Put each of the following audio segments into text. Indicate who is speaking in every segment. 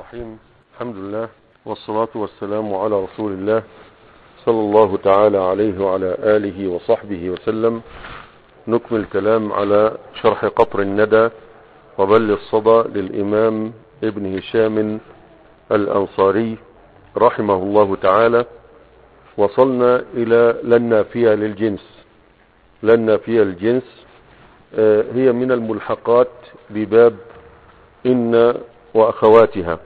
Speaker 1: الرحيم الحمد لله والصلاة والسلام على رسول الله صلى الله تعالى عليه وعلى آله وصحبه وسلم نكمل الكلام على شرح قطر الندى وبل الصدى للإمام ابن هشام الأنصاري رحمه الله تعالى وصلنا إلى للنافية للجنس للنافية للجنس هي من الملحقات بباب إن وأخواتها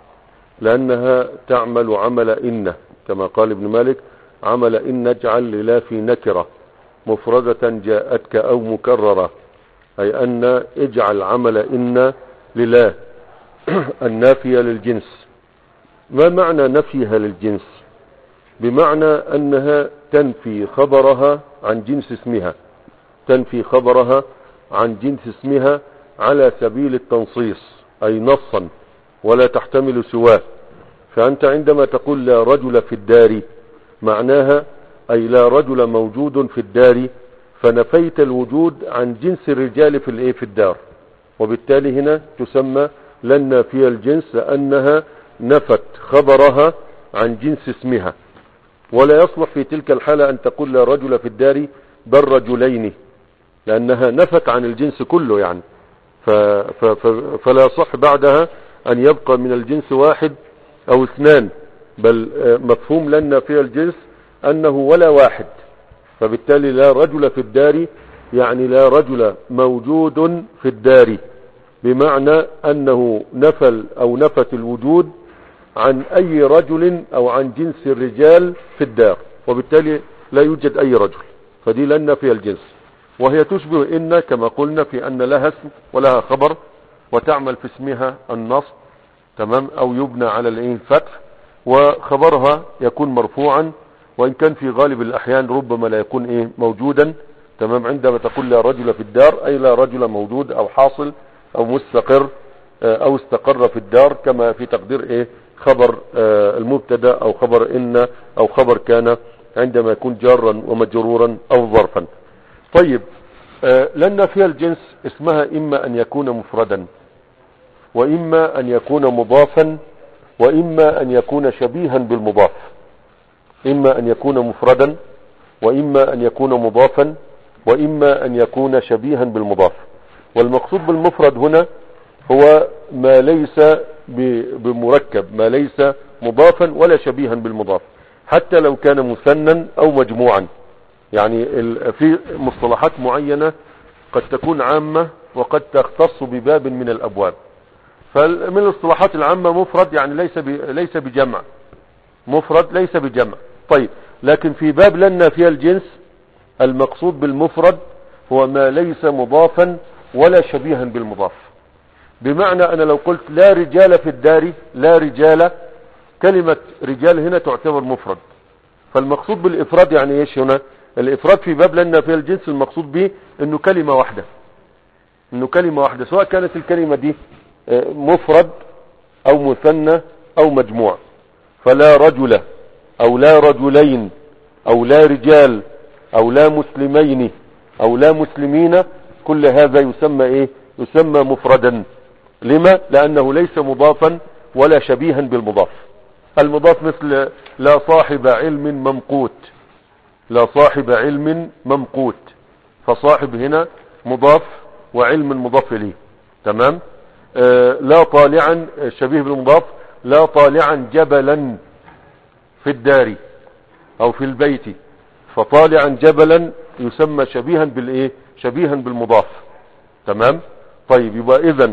Speaker 1: لأنها تعمل عمل إن كما قال ابن مالك عمل إن نجعل للا في نكرة مفردة جاءتك أو مكررة أي أن اجعل عمل إن لله النافية للجنس ما معنى نفيها للجنس بمعنى أنها تنفي خبرها عن جنس اسمها تنفي خبرها عن جنس اسمها على سبيل التنصيص أي نصا ولا تحتمل سواه فأنت عندما تقول لا رجل في الدار معناها أي لا رجل موجود في الدار فنفيت الوجود عن جنس الرجال في الايه في الدار وبالتالي هنا تسمى لن في الجنس لأنها نفت خبرها عن جنس اسمها ولا يصلح في تلك الحالة أن تقول لا رجل في الدار بل رجلين لأنها نفت عن الجنس كله يعني ف ف ف فلا صح بعدها أن يبقى من الجنس واحد أو اثنان بل مفهوم لنا في الجنس أنه ولا واحد فبالتالي لا رجل في الدار يعني لا رجل موجود في الدار بمعنى أنه نفل أو نفت الوجود عن أي رجل أو عن جنس الرجال في الدار وبالتالي لا يوجد أي رجل فدي لنا في الجنس وهي تشبه إن كما قلنا في أن لها اسم ولها خبر وتعمل في اسمها النصب تمام أو يبنى على الفتح وخبرها يكون مرفوعا وإن كان في غالب الأحيان ربما لا يكون إيه موجودا تمام عندما تقول لا رجل في الدار أي لا رجل موجود أو حاصل أو مستقر أو استقر في الدار كما في تقدير إيه خبر المبتدا أو خبر إن أو خبر كان عندما يكون جارا ومجرورا أو ظرفا طيب لأن فيها الجنس اسمها إما أن يكون مفردا وإما أن يكون مضافا وإما أن يكون شبيها بالمضاف إما أن يكون مفردا وإما أن يكون مضافا وإما أن يكون شبيها بالمضاف والمقصود بالمفرد هنا هو ما ليس بمركب ما ليس مضافا ولا شبيها بالمضاف حتى لو كان مثنى أو مجموعا يعني في مصطلحات معينة قد تكون عامة وقد تختص بباب من الأبواب فمن الاصطلاحات العامة مفرد يعني ليس ليس بجمع مفرد ليس بجمع طيب لكن في باب لنا فيها الجنس المقصود بالمفرد هو ما ليس مضافا ولا شبيها بالمضاف بمعنى أنا لو قلت لا رجال في الدار لا رجال كلمة رجال هنا تعتبر مفرد فالمقصود بالإفراد يعني ايش هنا الإفراد في باب لنا فيها الجنس المقصود به انه كلمة واحدة انه كلمة واحدة سواء كانت الكلمة دي مفرد او مثنى او مجموع فلا رجل او لا رجلين او لا رجال او لا مسلمين او لا مسلمين كل هذا يسمى ايه يسمى مفردا لما لانه ليس مضافا ولا شبيها بالمضاف المضاف مثل لا صاحب علم ممقوت لا صاحب علم ممقوت فصاحب هنا مضاف وعلم مضاف اليه تمام آه لا طالعا شبيه بالمضاف لا طالعا جبلا في الدار او في البيت فطالعا جبلا يسمى شبيها بالايه شبيها بالمضاف تمام طيب يبقى اذا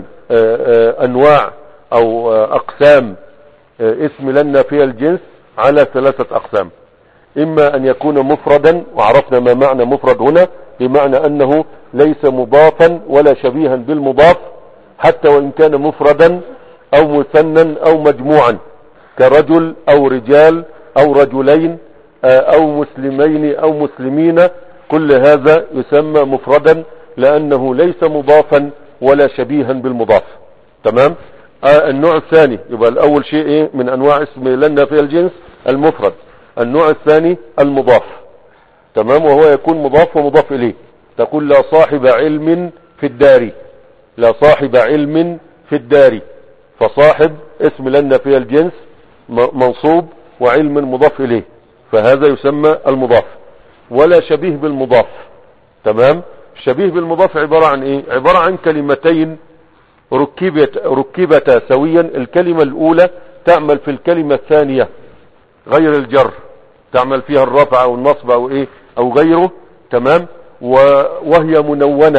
Speaker 1: انواع او اقسام اسم لنا فيها الجنس على ثلاثة اقسام اما ان يكون مفردا وعرفنا ما معنى مفرد هنا بمعنى انه ليس مضافا ولا شبيها بالمضاف حتى وان كان مفردا او مثنى او مجموعا كرجل او رجال او رجلين او مسلمين او مسلمين كل هذا يسمى مفردا لانه ليس مضافا ولا شبيها بالمضاف تمام آه النوع الثاني يبقى الاول شيء ايه من انواع اسم لنا في الجنس المفرد النوع الثاني المضاف تمام وهو يكون مضاف ومضاف اليه تقول لا صاحب علم في الدار لا صاحب علم في الدار فصاحب اسم لن فيها الجنس م- منصوب وعلم مضاف اليه فهذا يسمى المضاف ولا شبيه بالمضاف تمام شبيه بالمضاف عبارة عن ايه عبارة عن كلمتين ركبت ركبتا سويا الكلمة الاولى تعمل في الكلمة الثانية غير الجر تعمل فيها الرفع او النصب او ايه او غيره تمام و- وهي منونة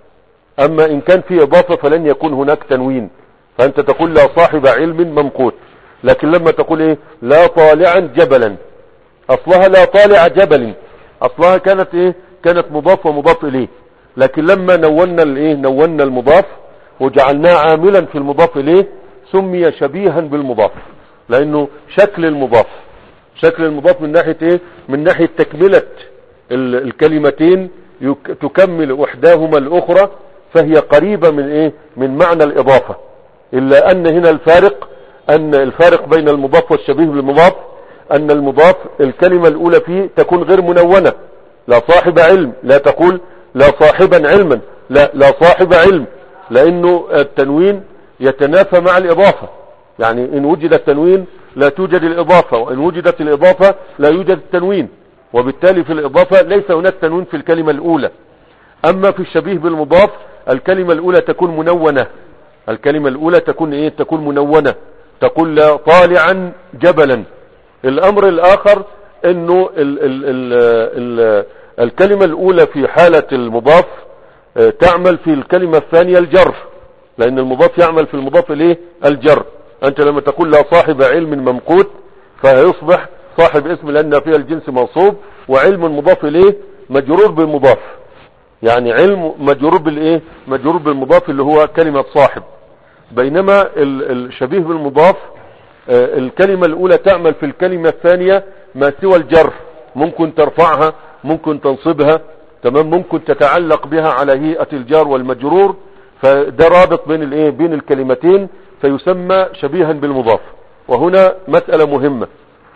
Speaker 1: اما ان كان في اضافة فلن يكون هناك تنوين فانت تقول لا صاحب علم ممقوت لكن لما تقول ايه لا طالعا جبلا اصلها لا طالع جبل اصلها كانت ايه كانت مضاف ومضاف اليه لكن لما نونا الايه نونا المضاف وجعلناه عاملا في المضاف اليه سمي شبيها بالمضاف لانه شكل المضاف شكل المضاف من ناحية ايه من ناحية تكملة ال- الكلمتين يك- تكمل احداهما الاخرى فهي قريبة من ايه من معنى الاضافة الا ان هنا الفارق ان الفارق بين المضاف والشبيه بالمضاف ان المضاف الكلمة الاولى فيه تكون غير منونة لا صاحب علم لا تقول لا صاحبا علما لا لا صاحب علم لانه التنوين يتنافى مع الاضافة يعني ان وجد التنوين لا توجد الاضافة وان وجدت الاضافة لا يوجد التنوين وبالتالي في الاضافة ليس هناك تنوين في الكلمة الاولى اما في الشبيه بالمضاف الكلمة الاولى تكون منونة الكلمة الاولى تكون ايه تكون منونة تقول لا طالعا جبلا الامر الاخر انه ال ال ال ال الكلمة الاولى في حالة المضاف آه، تعمل في الكلمة الثانية الجر لان المضاف يعمل في المضاف اليه الجر انت لما تقول لا صاحب علم ممقوت فيصبح صاحب اسم لان فيها الجنس منصوب وعلم مضاف اليه مجرور بالمضاف يعني علم مجرور بالايه مجرور بالمضاف اللي هو كلمة صاحب بينما ال- الشبيه بالمضاف آه، الكلمة الاولى تعمل في الكلمة الثانية ما سوى الجر ممكن ترفعها ممكن تنصبها تمام ممكن تتعلق بها على هيئة الجار والمجرور فده رابط بين الايه بين الكلمتين فيسمى شبيها بالمضاف وهنا مسألة مهمة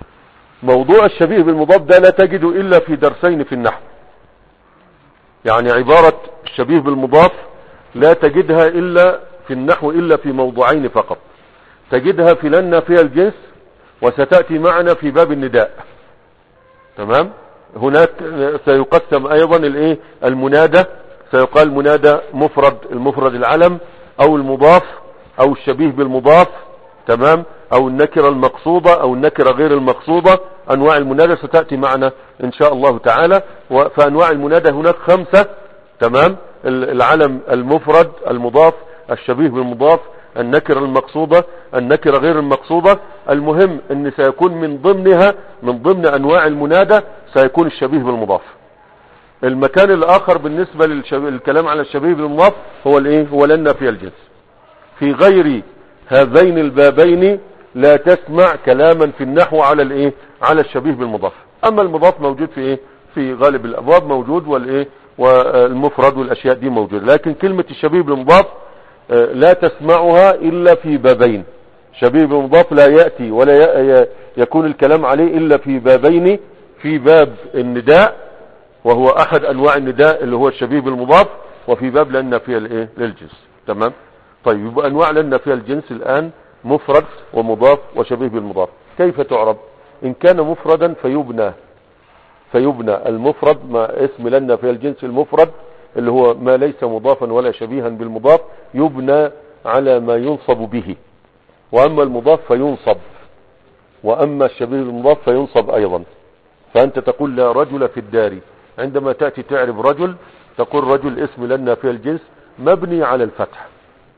Speaker 1: موضوع الشبيه بالمضاف ده لا تجد الا في درسين في النحو يعني عبارة الشبيه بالمضاف لا تجدها الا في النحو الا في موضوعين فقط تجدها في لنا فيها الجنس وستأتي معنا في باب النداء تمام هناك سيقسم ايضا الايه المنادى سيقال منادى مفرد المفرد العلم او المضاف او الشبيه بالمضاف تمام او النكرة المقصودة او النكرة غير المقصودة انواع المنادى ستأتي معنا ان شاء الله تعالى و- فانواع المنادى هناك خمسة تمام ال- العلم المفرد المضاف الشبيه بالمضاف النكرة المقصودة النكرة غير المقصودة المهم ان سيكون من ضمنها من ضمن انواع المنادى سيكون الشبيه بالمضاف المكان الاخر بالنسبة للكلام على الشبيه بالمضاف هو الايه هو لنا في الجنس في غير هذين البابين لا تسمع كلاما في النحو على الايه على الشبيه بالمضاف اما المضاف موجود في ايه في غالب الابواب موجود والايه والمفرد والاشياء دي موجوده لكن كلمة الشبيه بالمضاف آه، لا تسمعها الا في بابين شبيه بالمضاف لا يأتي ولا ي- ي- يكون الكلام عليه الا في بابين في باب النداء وهو احد انواع النداء اللي هو الشبيه بالمضاف وفي باب لان فيها الايه للجنس تمام طيب يبقى انواع لان فيها الجنس الان مفرد ومضاف وشبيه بالمضاف كيف تعرب ان كان مفردا فيبنى فيبنى المفرد ما اسم لنا فيها الجنس المفرد اللي هو ما ليس مضافا ولا شبيها بالمضاف يبنى على ما ينصب به واما المضاف فينصب واما الشبيه بالمضاف فينصب ايضا فانت تقول لا رجل في الدار عندما تأتي تعرف رجل تقول رجل اسم لنا في الجنس مبني على الفتح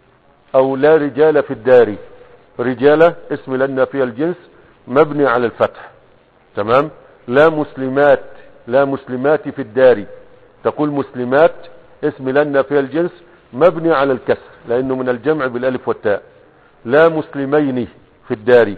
Speaker 1: او لا رجال في الدار رجالة اسم لنا في الجنس مبني على الفتح تمام لا مسلمات لا مسلمات في الدار تقول مسلمات اسم لنا في الجنس مبني على الكسر لانه من الجمع بالالف والتاء لا مسلمين في الدار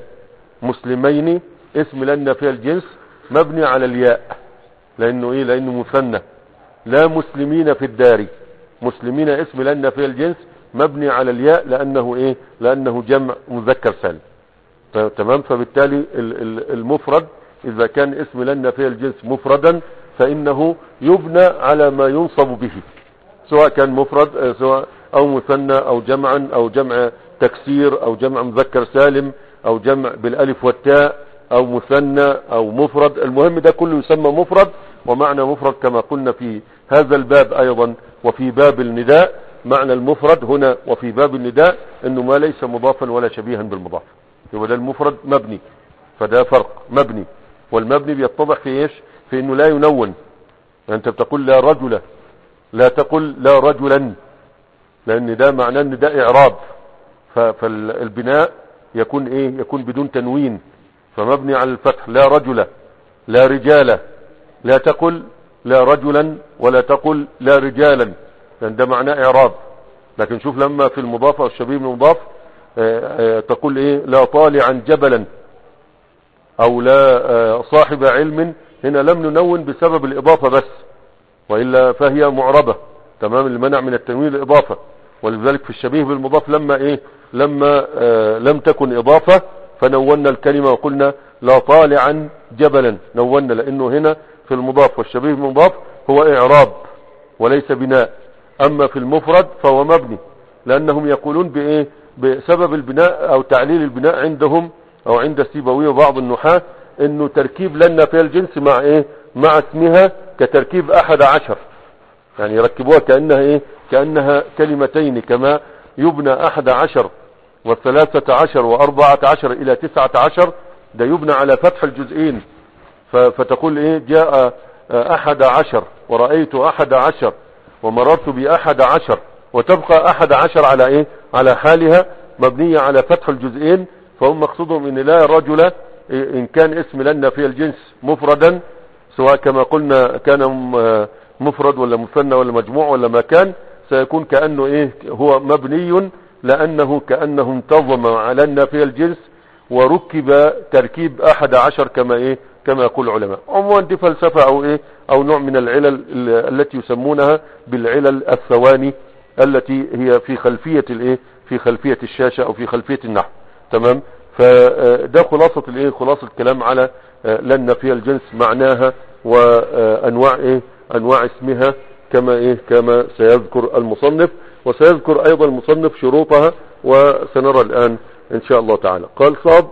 Speaker 1: مسلمين اسم لنا في الجنس مبني على الياء لانه ايه لانه مثنى لا مسلمين في الدار مسلمين اسم لنا في الجنس مبني على الياء لانه ايه لانه جمع مذكر سالم ت- تمام فبالتالي ال- ال- المفرد اذا كان اسم لنا في الجنس مفردا فانه يبنى على ما ينصب به سواء كان مفرد آه، سواء او مثنى او جمعا او جمع تكسير او جمع مذكر سالم او جمع بالالف والتاء او مثنى او مفرد المهم ده كله يسمى مفرد ومعنى مفرد كما قلنا في هذا الباب ايضا وفي باب النداء معنى المفرد هنا وفي باب النداء انه ما ليس مضافا ولا شبيها بالمضاف يبقى ده المفرد مبني فده فرق مبني والمبني بيتضح في ايش في انه لا ينون انت بتقول لا رجل لا تقل لا رجلا لان ده معناه ان ده اعراب فالبناء يكون ايه يكون بدون تنوين فمبني على الفتح لا رجل لا رجال لا تقل لا رجلا ولا تقل لا رجالا لان ده معناه اعراب لكن شوف لما في المضاف او الشبيه المضاف تقول ايه لا طالعا جبلا او لا صاحب علم هنا لم ننون بسبب الاضافة بس وإلا فهي معربة تمام المنع من التنوين الاضافة ولذلك في الشبيه بالمضاف لما ايه لما آه لم تكن اضافة فنونا الكلمة وقلنا لا طالعا جبلا نونا لانه هنا في المضاف والشبيه بالمضاف هو اعراب وليس بناء اما في المفرد فهو مبني لانهم يقولون بايه بسبب البناء او تعليل البناء عندهم او عند السيبوي وبعض النحاة انه تركيب لنا في الجنس مع ايه مع اسمها كتركيب احد عشر يعني يركبوها كأنها ايه كأنها كلمتين كما يبنى احد عشر والثلاثة عشر واربعة عشر الى تسعة عشر ده يبنى على فتح الجزئين فتقول ايه جاء احد عشر ورأيت احد عشر ومررت باحد عشر وتبقى احد عشر على ايه على حالها مبنية على فتح الجزئين فهم مقصودهم ان لا رجل ان كان اسم لنا في الجنس مفردا سواء كما قلنا كان مفرد ولا مثنى ولا مجموع ولا ما كان سيكون كأنه ايه هو مبني لأنه كأنه انتظم على النافي الجنس وركب تركيب احد عشر كما ايه كما يقول العلماء عموما دي فلسفة او ايه او نوع من العلل التي يسمونها بالعلل الثواني التي هي في خلفية الايه في خلفية الشاشة او في خلفية النحو تمام فده خلاصة الايه خلاصة الكلام على لن في الجنس معناها وانواع ايه انواع اسمها كما ايه كما سيذكر المصنف وسيذكر ايضا المصنف شروطها وسنرى الان ان شاء الله تعالى قال صاب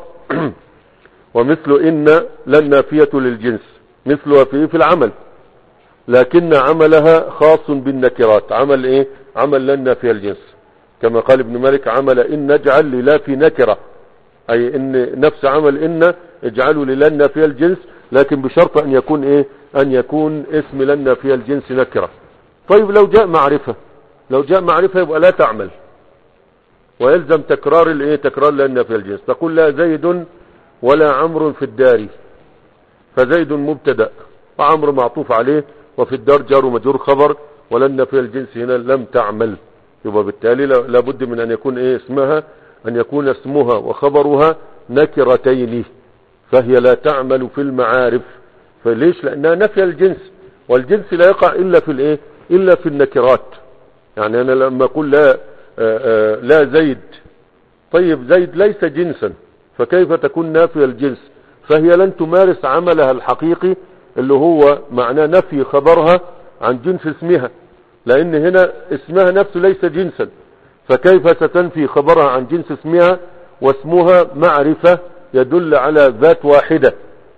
Speaker 1: ومثل ان لن نافية للجنس مثلها في في العمل لكن عملها خاص بالنكرات عمل ايه عمل لن نافية الجنس كما قال ابن مالك عمل ان نجعل للا في نكرة اي ان نفس عمل ان اجعلوا للن نافية الجنس لكن بشرط ان يكون ايه ان يكون اسم لن نافية الجنس نكرة طيب لو جاء معرفة لو جاء معرفة يبقى لا تعمل ويلزم تكرار الايه تكرار لن نافية الجنس تقول لا زيد ولا عمرو في الدار فزيد مبتدا وعمرو معطوف عليه وفي الدار جار ومجرور خبر ولن نافية الجنس هنا لم تعمل يبقى بالتالي لابد من ان يكون ايه اسمها ان يكون اسمها وخبرها نكرتين فهي لا تعمل في المعارف فليش لانها نفي الجنس والجنس لا يقع الا في الايه الا في النكرات يعني انا لما اقول لا آآ آآ لا زيد طيب زيد ليس جنسا فكيف تكون نافي الجنس فهي لن تمارس عملها الحقيقي اللي هو معناه نفي خبرها عن جنس اسمها لان هنا اسمها نفسه ليس جنسا فكيف ستنفي خبرها عن جنس اسمها واسمها معرفة يدل على ذات واحدة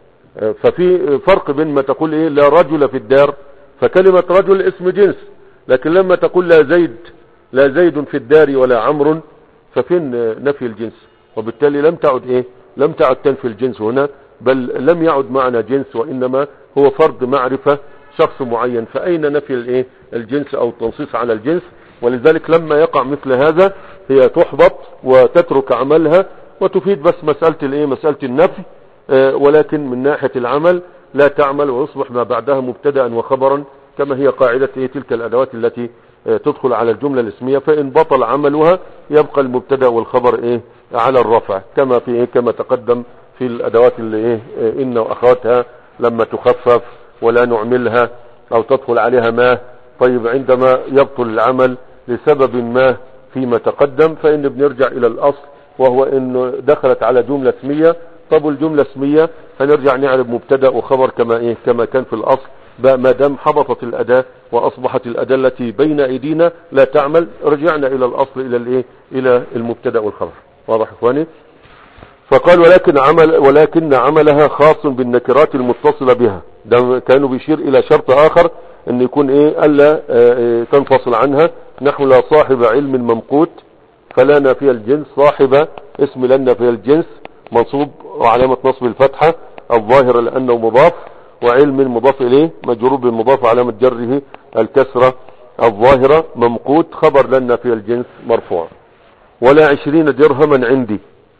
Speaker 1: ففي فرق بين ما تقول ايه لا رجل في الدار فكلمة رجل اسم جنس لكن لما تقول لا زيد لا زيد في الدار ولا عمر ففين نفي الجنس وبالتالي لم تعد ايه لم تعد تنفي الجنس هنا بل لم يعد معنى جنس وانما هو فرض معرفة شخص معين فاين نفي الايه الجنس او التنصيص على الجنس ولذلك لما يقع مثل هذا هي تحبط وتترك عملها وتفيد بس مسألة الايه مسألة النفي آه ولكن من ناحية العمل لا تعمل ويصبح ما بعدها مبتدا وخبرا كما هي قاعدة ايه تلك الادوات التي آه تدخل على الجملة الاسمية فان بطل عملها يبقى المبتدا والخبر ايه على الرفع كما في ايه كما تقدم في الادوات اللي ايه آه ان واخواتها لما تخفف ولا نعملها او تدخل عليها ما طيب عندما يبطل العمل لسبب ما فيما تقدم فإن بنرجع إلى الأصل وهو إنه دخلت على جملة اسمية طب الجملة اسمية هنرجع نعرف مبتدا وخبر كما إيه كما كان في الأصل بقى ما دام حبطت الاداة واصبحت الاداة التي بين ايدينا لا تعمل رجعنا الى الاصل الى الايه الى المبتدا والخبر واضح يا اخواني فقال ولكن عمل ولكن عملها خاص بالنكرات المتصلة بها ده كانوا بيشير الى شرط اخر ان يكون ايه الا آه، آه، تنفصل عنها نحو لا صاحب علم ممقوت فلا نافي الجنس صاحب اسم لا نافي الجنس منصوب وعلامة نصب الفتحة الظاهرة لانه مضاف وعلم مضاف اليه مجرور بالمضاف علامة جره الكسرة الظاهرة ممقوت خبر لا نافي الجنس مرفوع ولا عشرين درهما عندي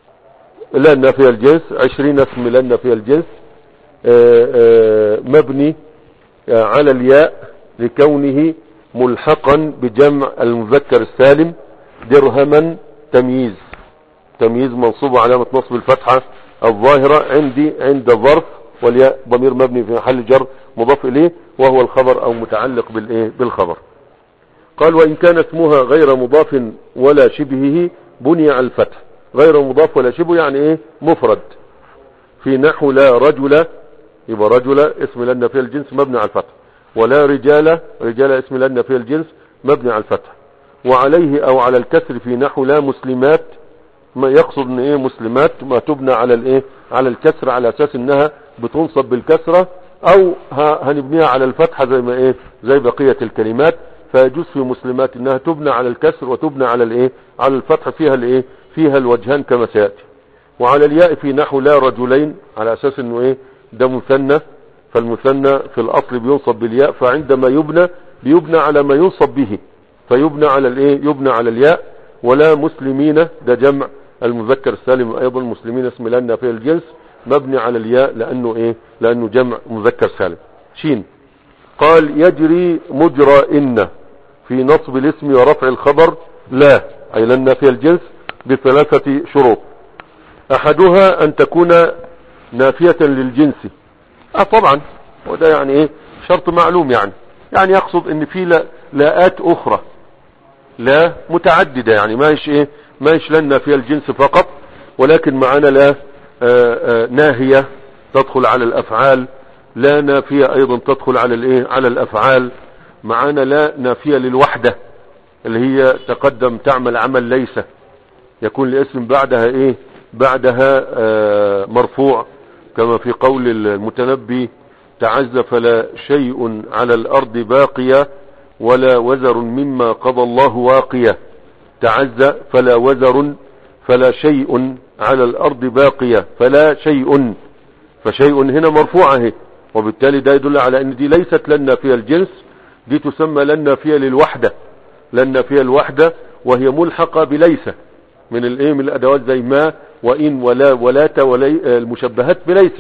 Speaker 1: لا نافي الجنس عشرين اسم لا نافي الجنس آه، آه، مبني آه، على الياء لكونه ملحقا بجمع المذكر السالم درهما تمييز تمييز منصوب علامة نصب الفتحة الظاهرة عندي عند ظرف والياء ضمير مبني في محل جر مضاف اليه وهو الخبر او متعلق بالايه بالخبر قال وان كان اسمها غير مضاف ولا شبهه بني على الفتح غير مضاف ولا شبه يعني ايه مفرد في نحو لا رجل يبقى رجل اسم لنا في الجنس مبني على الفتح ولا رجال رجال اسم لنا في الجنس مبني على الفتح وعليه او على الكسر في نحو لا مسلمات ما يقصد ان ايه مسلمات ما تبنى على الايه على الكسر على اساس انها بتنصب بالكسرة او هنبنيها على الفتحة زي ما ايه زي بقية الكلمات فيجوز في مسلمات انها تبنى على الكسر وتبنى على الايه على الفتح فيها الايه فيها الوجهان كما سيأتي وعلى الياء في نحو لا رجلين على اساس انه ايه ده مثنى فالمثنى في الاصل بينصب بالياء فعندما يبنى بيبنى على ما ينصب به فيبنى على الايه يبنى على الياء ولا مسلمين ده جمع المذكر السالم ايضا مسلمين اسم لنا في الجنس مبني على الياء لانه ايه لانه جمع مذكر سالم شين قال يجري مجرى ان في نصب الاسم ورفع الخبر لا اي لنا في الجنس بثلاثة شروط احدها ان تكون نافية للجنس اه طبعا وده يعني ايه شرط معلوم يعني يعني يقصد ان في لا لاءات اخرى لا متعددة يعني ما يش ايه ما يش لنا في الجنس فقط ولكن معنا لا آه، آه، ناهية تدخل على الافعال لا نافية ايضا تدخل على الايه على الافعال معنا لا نافية للوحدة اللي هي تقدم تعمل عمل ليس يكون الاسم بعدها ايه بعدها آه، مرفوع كما في قول المتنبي تعز فلا شيء على الارض باقية ولا وزر مما قضى الله واقية تعز فلا وزر فلا شيء على الارض باقية فلا شيء فشيء هنا مرفوعة وبالتالي ده يدل على ان دي ليست لنا فيها الجنس دي تسمى لنا فيها للوحدة لنا فيها الوحدة وهي ملحقة بليس من الايه من الادوات زي ما وان ولا ولات ولي المشبهات بليس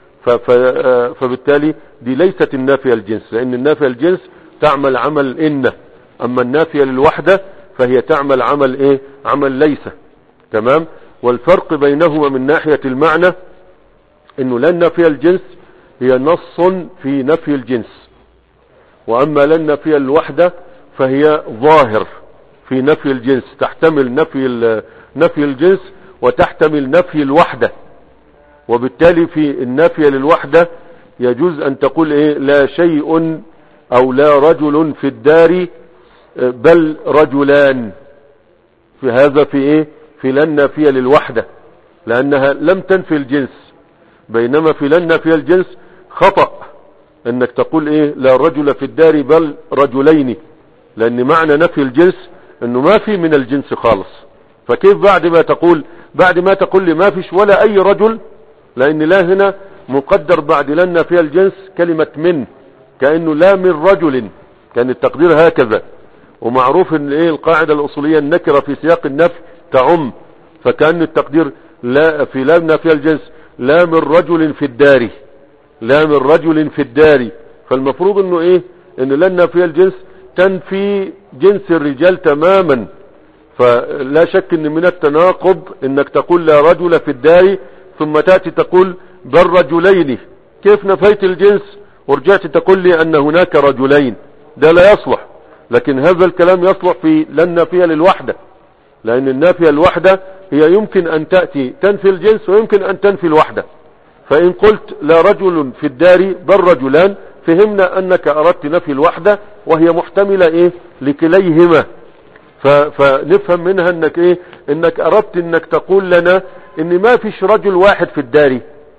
Speaker 1: فبالتالي دي ليست النافية الجنس لان النافية الجنس تعمل عمل ان اما النافية للوحدة فهي تعمل عمل ايه عمل ليس تمام والفرق بينهما من ناحية المعنى انه لن نفي الجنس هي نص في نفي الجنس واما لن نفي الوحدة فهي ظاهر في نفي الجنس تحتمل نفي نفي الجنس وتحتمل نفي الوحدة وبالتالي في النفي للوحدة يجوز ان تقول ايه لا شيء او لا رجل في الدار بل رجلان في هذا في ايه في لن نافية للوحدة لانها لم تنفي الجنس بينما في لن نافية الجنس خطأ انك تقول ايه لا رجل في الدار بل رجلين لان معنى نفي الجنس انه ما في من الجنس خالص فكيف بعد ما تقول بعد ما تقول لي ما فيش ولا اي رجل لان لا هنا مقدر بعد لن نافية الجنس كلمة من كأنه لا من رجل كان التقدير هكذا ومعروف ان ايه القاعدة الاصولية النكرة في سياق النفي تعم فكان التقدير لا في لا نافية الجنس لا من رجل في الدار لا من رجل في الدار فالمفروض انه ايه ان لا نافية الجنس تنفي جنس الرجال تماما فلا شك ان من التناقض انك تقول لا رجل في الدار ثم تأتي تقول بل رجلين كيف نفيت الجنس ورجعت تقول لي ان هناك رجلين ده لا يصلح لكن هذا الكلام يصلح في لا النافية للوحدة لان النافية الوحدة هي يمكن ان تأتي تنفي الجنس ويمكن ان تنفي الوحدة فان قلت لا رجل في الدار بل رجلان فهمنا انك اردت نفي الوحدة وهي محتملة ايه لكليهما ف- فنفهم منها انك ايه انك اردت انك تقول لنا ان ما فيش رجل واحد في الدار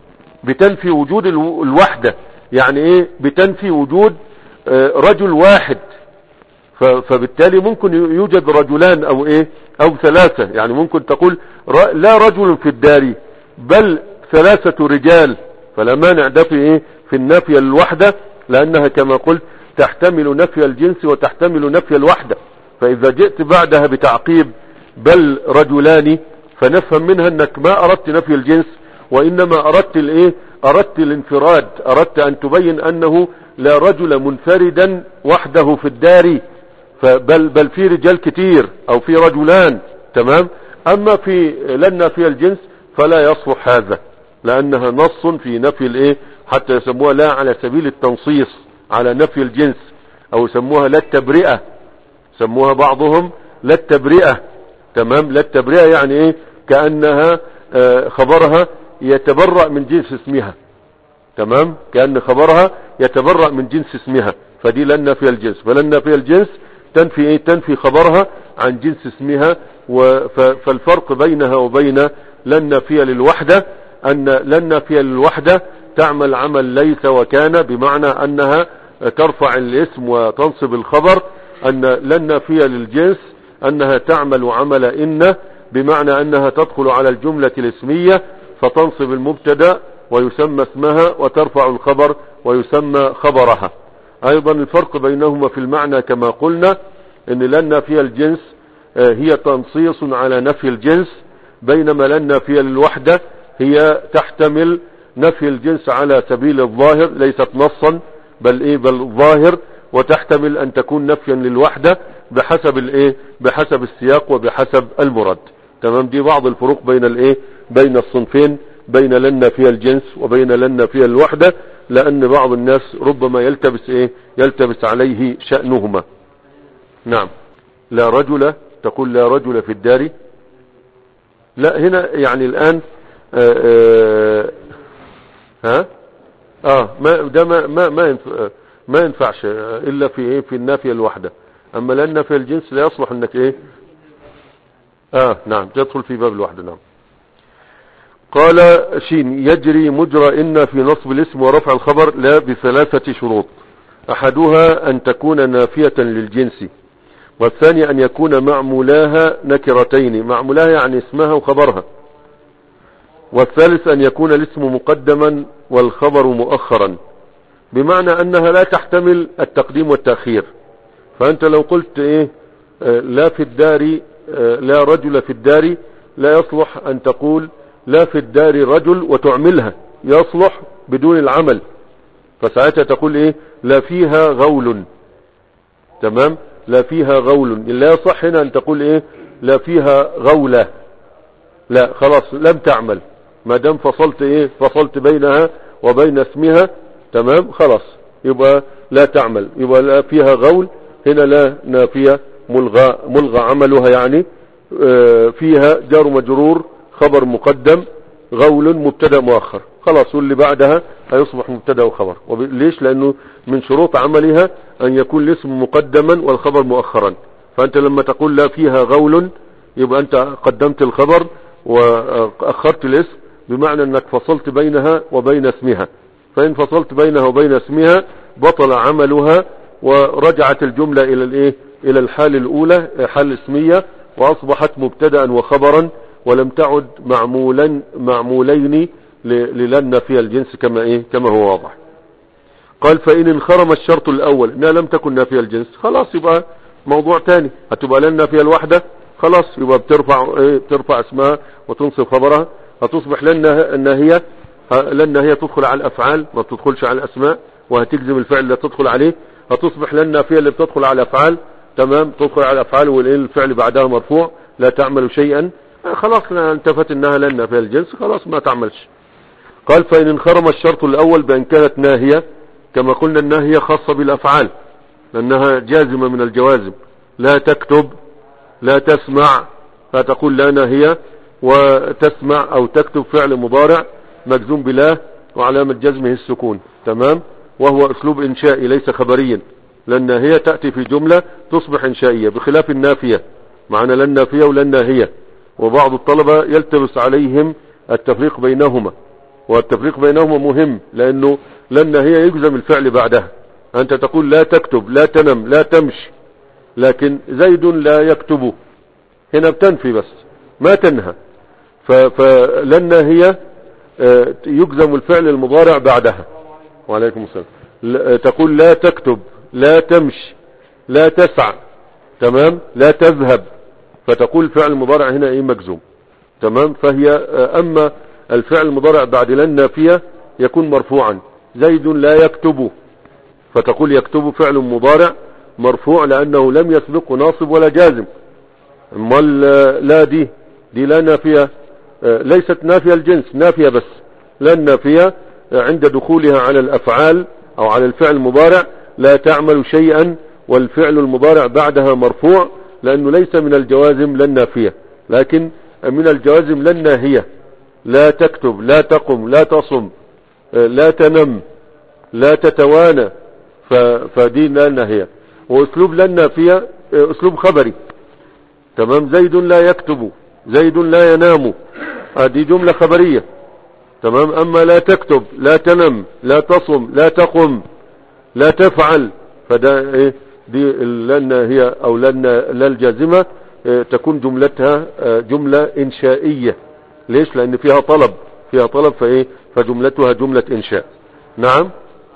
Speaker 1: بتنفي وجود الو- الوحدة يعني ايه بتنفي وجود آه، رجل واحد ف- فبالتالي ممكن يوجد رجلان او ايه او ثلاثة يعني ممكن تقول ر- لا رجل في الدار بل ثلاثة رجال فلا مانع ده في ايه في النفي الوحدة لانها كما قلت تحتمل نفي الجنس وتحتمل نفي الوحدة فاذا جئت بعدها بتعقيب بل رجلان فنفهم منها انك ما اردت نفي الجنس وانما اردت الايه اردت الانفراد اردت ان تبين انه لا رجل منفردا وحده في الدار فبل بل في رجال كتير او في رجلان تمام اما في لن في الجنس فلا يصلح هذا لانها نص في نفي الايه حتى يسموها لا على سبيل التنصيص على نفي الجنس او يسموها لا التبرئة سموها بعضهم لا التبرئة تمام لا التبرئة يعني ايه كأنها آه، خبرها يتبرأ من جنس اسمها تمام كأن خبرها يتبرأ من جنس اسمها فدي لن في الجنس فلن في الجنس تنفي ايه تنفي خبرها عن جنس اسمها و- ف- فالفرق بينها وبين لن في للوحدة ان لن في للوحدة تعمل عمل ليس وكان بمعنى انها ترفع الاسم وتنصب الخبر ان لن في للجنس انها تعمل عمل ان بمعنى انها تدخل على الجملة الاسمية فتنصب المبتدا ويسمى اسمها وترفع الخبر ويسمى خبرها ايضا الفرق بينهما في المعنى كما قلنا ان لن في الجنس آه، هي تنصيص على نفي الجنس بينما لن في الوحدة هي تحتمل نفي الجنس على سبيل الظاهر ليست نصا بل ايه بل ظاهر وتحتمل ان تكون نفيا للوحدة بحسب الايه بحسب السياق وبحسب المراد تمام دي بعض الفروق بين الايه بين الصنفين بين لن في الجنس وبين لن في الوحدة لان بعض الناس ربما يلتبس ايه يلتبس عليه شأنهما نعم لا رجل تقول لا رجل في الدار لا هنا يعني الان آآ آآ ها اه ما ده ما ما ما ينفع ما ينفعش الا في ايه في النافيه الواحده اما لان في الجنس لا يصلح انك ايه اه نعم تدخل في باب الوحده نعم قال شين يجري مجرى ان في نصب الاسم ورفع الخبر لا بثلاثه شروط احدها ان تكون نافيه للجنس والثاني ان يكون معمولاها نكرتين معمولاها يعني اسمها وخبرها والثالث ان يكون الاسم مقدما والخبر مؤخرا بمعنى انها لا تحتمل التقديم والتأخير فانت لو قلت ايه آه لا في الدار آه لا رجل في الدار لا يصلح ان تقول لا في الدار رجل وتعملها يصلح بدون العمل فساعتها تقول ايه لا فيها غول تمام لا فيها غول لا يصح هنا ان تقول ايه لا فيها غولة لا خلاص لم تعمل ما دام فصلت ايه فصلت بينها وبين اسمها تمام خلاص يبقى لا تعمل يبقى لا فيها غول هنا لا نافية ملغى ملغى عملها يعني آه فيها جار مجرور خبر مقدم غول مبتدا مؤخر خلاص واللي بعدها هيصبح مبتدا وخبر ليش لانه من شروط عملها ان يكون الاسم مقدما والخبر مؤخرا فانت لما تقول لا فيها غول يبقى انت قدمت الخبر واخرت الاسم بمعنى انك فصلت بينها وبين اسمها فان فصلت بينها وبين اسمها بطل عملها ورجعت الجملة الى الايه الى الحال الاولى حال اسمية واصبحت مبتدا وخبرا ولم تعد معمولا معمولين للن في الجنس كما ايه كما هو واضح قال فإن انخرم الشرط الأول إنها لم تكن نافية الجنس خلاص يبقى موضوع تاني هتبقى لن نافية الوحدة خلاص يبقى بترفع ايه بترفع اسمها وتنصب خبرها هتصبح لن الناهية لن هي تدخل على الأفعال ما بتدخلش على الأسماء وهتجزم الفعل اللي تدخل عليه هتصبح لن نافية اللي بتدخل على الأفعال تمام تدخل على الأفعال والفعل بعدها مرفوع لا تعمل شيئا خلاص انتفت انها لن نافية الجنس خلاص ما تعملش قال فإن انخرم الشرط الأول بأن كانت ناهية كما قلنا الناهية خاصة بالأفعال لأنها جازمة من الجوازم لا تكتب لا تسمع فتقول لا ناهية وتسمع أو تكتب فعل مضارع مجزوم بلا وعلامة جزمه السكون تمام وهو اسلوب انشائي ليس خبريا لان هي تأتي في جملة تصبح انشائية بخلاف النافية معنى لن نافية ولن هي وبعض الطلبة يلتبس عليهم التفريق بينهما والتفريق بينهما مهم لانه لن هي يجزم الفعل بعدها انت تقول لا تكتب لا تنم لا تمشي لكن زيد لا يكتب هنا بتنفي بس ما تنهى فلن هي آه، يجزم الفعل المضارع بعدها وعليكم السلام ل- تقول لا تكتب لا تمشي لا تسعى تمام لا تذهب فتقول الفعل المضارع هنا ايه مجزوم تمام فهي آه، اما الفعل المضارع بعد لن نافية يكون مرفوعا زيد لا يكتب فتقول يكتب فعل مضارع مرفوع لانه لم يسبقه ناصب ولا جازم امال آه، لا دي دي لا نافية آه، ليست نافية الجنس نافية بس لا النافية آه، عند دخولها على الافعال او على الفعل المضارع لا تعمل شيئا والفعل المضارع بعدها مرفوع لانه ليس من الجوازم لا النافية لكن من الجوازم لا الناهية لا تكتب لا تقم لا تصم آه، لا تنم لا تتوانى ف- فدي لا ناهية واسلوب لا النافية آه، اسلوب خبري تمام زيد لا يكتب زيد لا ينام هذه جملة خبرية تمام اما لا تكتب لا تنم لا تصم لا تقم لا تفعل فده ايه دي لن هي او لن لا الجازمة اه تكون جملتها اه جملة انشائية ليش لان فيها طلب فيها طلب فايه فجملتها جملة انشاء نعم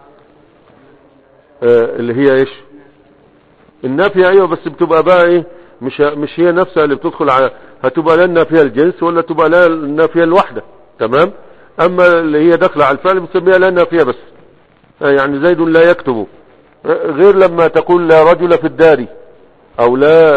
Speaker 1: اه اللي هي ايش النافية ايوه بس بتبقى بقى ايه مش مش هي نفسها اللي بتدخل على هتبقى لا النافية الجنس ولا تبقى لا النافية الوحدة تمام اما اللي هي داخله على الفعل بنسميها لا نافية بس آه يعني زيد لا يكتب آه غير لما تقول لا رجل في الدار او لا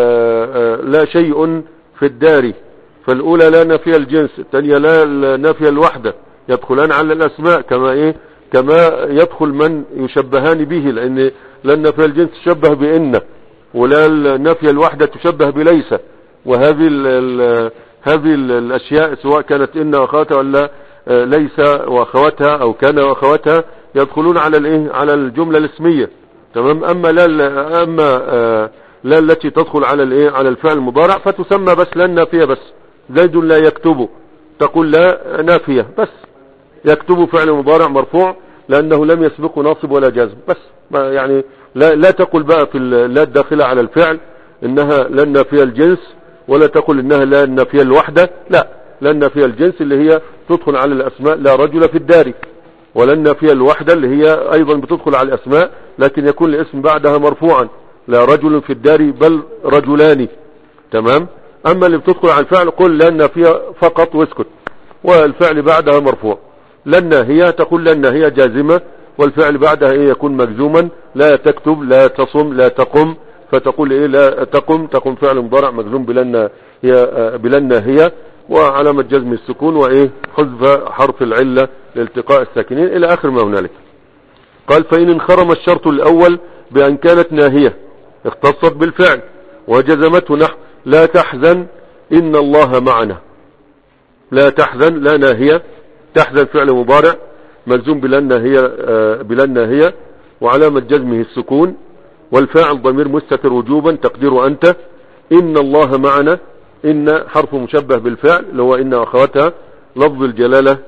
Speaker 1: آه لا شيء في الدار فالاولى لا نافية الجنس الثانية لا نافية الوحدة يدخلان على الاسماء كما ايه كما يدخل من يشبهان به لان لا النافية الجنس تشبه بإن ولا النافية الوحدة تشبه بليس وهذه ال ال هذه ال الاشياء سواء كانت ان واخواتها ولا ليس واخواتها او كان واخواتها يدخلون على الايه على الجملة الاسمية تمام اما لا اما لا التي تدخل على الايه على الفعل المضارع فتسمى بس لا النافية بس زيد لا يكتب تقول لا نافية بس يكتب فعل مضارع مرفوع لانه لم يسبقه ناصب ولا جازم بس يعني لا, لا تقل بقى في لا الداخلة على الفعل انها لا النافية الجنس ولا تقل انها لا النافية الوحدة لا لا النافية الجنس اللي هي تدخل على الاسماء لا رجل في الدار ولا النافية الوحدة اللي هي ايضا بتدخل على الاسماء لكن يكون الاسم بعدها مرفوعا لا رجل في الدار بل رجلان تمام اما اللي بتدخل على الفعل قل لا النافية فقط واسكت والفعل بعدها مرفوع لن هي تقول لن هي جازمة والفعل بعدها ايه يكون مجزوما لا تكتب لا تصم لا تقم فتقول ايه لا تقم تقم فعل مضارع مجزوم بلن هي بلن هي وعلامة جزم السكون وايه حذف حرف العلة لالتقاء الساكنين الى اخر ما هنالك قال فان انخرم الشرط الاول بان كانت ناهية اختصت بالفعل وجزمته نحو لا تحزن ان الله معنا لا تحزن لا ناهية تحزن فعل مضارع ملزوم بلن هي بلن هي وعلامة جزمه السكون والفاعل ضمير مستتر وجوبا تقدير أنت إن الله معنا إن حرف مشبه بالفعل اللي هو إن أخواتها لفظ الجلالة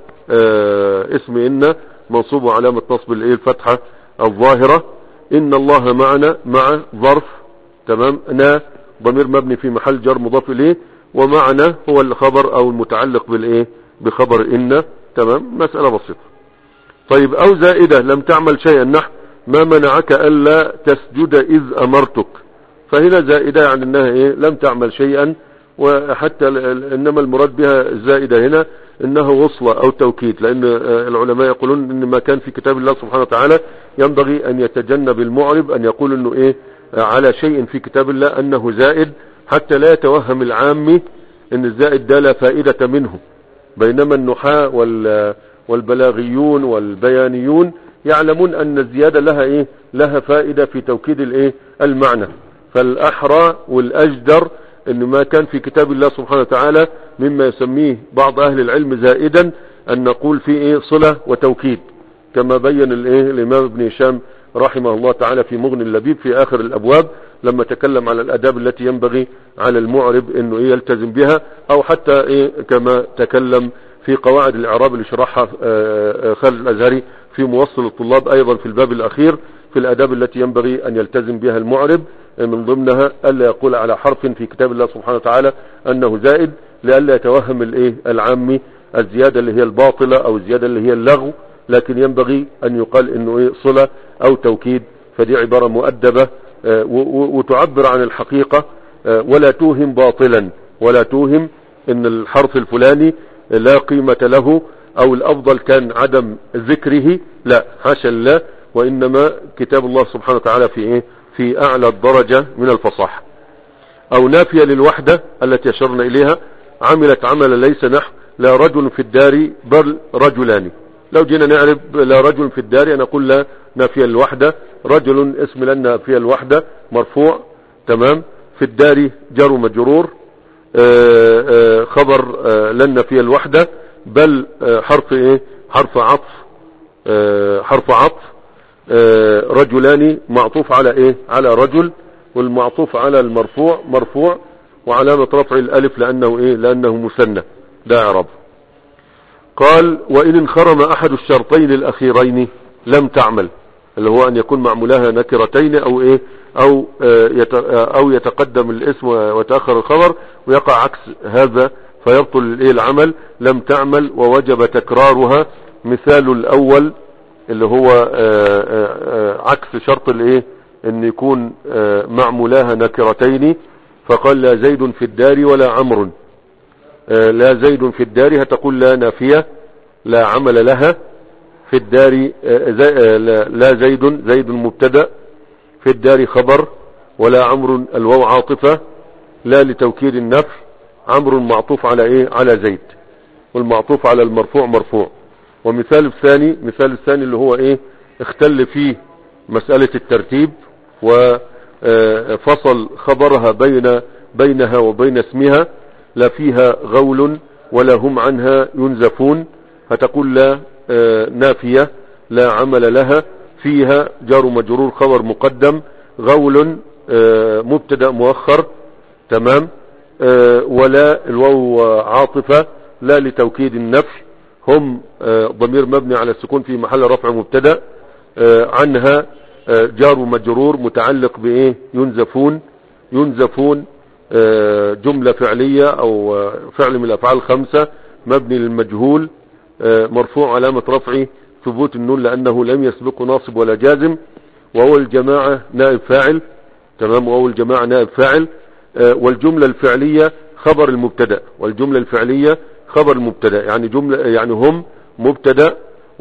Speaker 1: اسم إن منصوب علامة نصب الإيه الفتحة الظاهرة إن الله معنا مع ظرف تمام نا ضمير مبني في محل جر مضاف إليه ومعنا هو الخبر أو المتعلق بالإيه بخبر إن تمام مسألة بسيطة طيب او زائدة لم تعمل شيئا نحو ما منعك الا تسجد اذ امرتك فهنا زائدة يعني انها ايه لم تعمل شيئا وحتى انما المراد بها الزائدة هنا انها وصلة او توكيد لان العلماء يقولون ان ما كان في كتاب الله سبحانه وتعالى ينبغي ان يتجنب المعرب ان يقول انه ايه على شيء في كتاب الله انه زائد حتى لا يتوهم العامي ان الزائد ده لا فائدة منه بينما النحاة وال والبلاغيون والبيانيون يعلمون ان الزيادة لها ايه لها فائدة في توكيد الايه المعنى فالاحرى والاجدر ان ما كان في كتاب الله سبحانه وتعالى مما يسميه بعض اهل العلم زائدا ان نقول فيه ايه صلة وتوكيد كما بين الايه الامام ابن هشام رحمه الله تعالى في مغني اللبيب في اخر الابواب لما تكلم على الاداب التي ينبغي على المعرب انه ايه يلتزم بها او حتى ايه كما تكلم في قواعد الاعراب اللي شرحها آه، آه، خالد الازهري في موصل الطلاب ايضا في الباب الاخير في الاداب التي ينبغي ان يلتزم بها المعرب من ضمنها الا يقول على حرف في كتاب الله سبحانه وتعالى انه زائد لئلا يتوهم الايه العامي الزيادة اللي هي الباطلة او الزيادة اللي هي اللغو لكن ينبغي ان يقال انه ايه صلة او توكيد فدي عبارة مؤدبة آه، و- و- وتعبر عن الحقيقة آه، ولا توهم باطلا ولا توهم ان الحرف الفلاني لا قيمة له او الافضل كان عدم ذكره لا حاشا لله وانما كتاب الله سبحانه وتعالى في ايه في اعلى الدرجة من الفصاحة او نافية للوحدة التي اشرنا اليها عملت عمل ليس نحو لا رجل في الدار بل رجلان لو جينا نعرف لا رجل في الدار انا اقول لا نافية للوحدة رجل اسم لنا نافية الوحدة مرفوع تمام في الدار جر مجرور آه، آه، خبر آه، لنا فيها الوحدة بل آه، حرف ايه حرف عطف آه، حرف عطف آه، رجلان معطوف على ايه على رجل والمعطوف على المرفوع مرفوع وعلامة رفع الالف لانه ايه لانه مثنى ده اعراب قال وان انخرم احد الشرطين الاخيرين لم تعمل اللي هو ان يكون معمولها نكرتين او ايه او آه، يت- آه، او يتقدم الاسم ويتاخر الخبر ويقع عكس هذا فيبطل الايه العمل لم تعمل ووجب تكرارها مثال الاول اللي هو آه، آه، آه، عكس شرط الايه ان يكون آه، معمولاها نكرتين فقال لا زيد في الدار ولا عمرو آه، لا زيد في الدار هتقول لا نافية لا عمل لها في الدار آه، زي- آه، لا لا زيد زيد مبتدا في الدار خبر ولا عمرو الواو عاطفة لا لتوكيد النفي عمرو معطوف على ايه على زيد والمعطوف على المرفوع مرفوع ومثال الثاني مثال الثاني اللي هو ايه اختل فيه مسألة الترتيب وفصل خبرها بين بينها وبين اسمها لا فيها غول ولا هم عنها ينزفون فتقول لا آه، نافية لا عمل لها فيها جار مجرور خبر مقدم غول آه، مبتدا مؤخر تمام آه، ولا الواو عاطفة لا لتوكيد النفي هم آه، ضمير مبني على السكون في محل رفع مبتدا آه، عنها آه، جار مجرور متعلق بايه ينزفون ينزفون آه، جملة فعلية او آه، فعل من الافعال الخمسة مبني للمجهول آه، مرفوع علامة رفعه ثبوت النون لانه لم يسبقه ناصب ولا جازم وهو الجماعة نائب فاعل تمام وهو الجماعة نائب فاعل آه، والجملة الفعلية خبر المبتدا والجملة الفعلية خبر المبتدا يعني جملة يعني هم مبتدا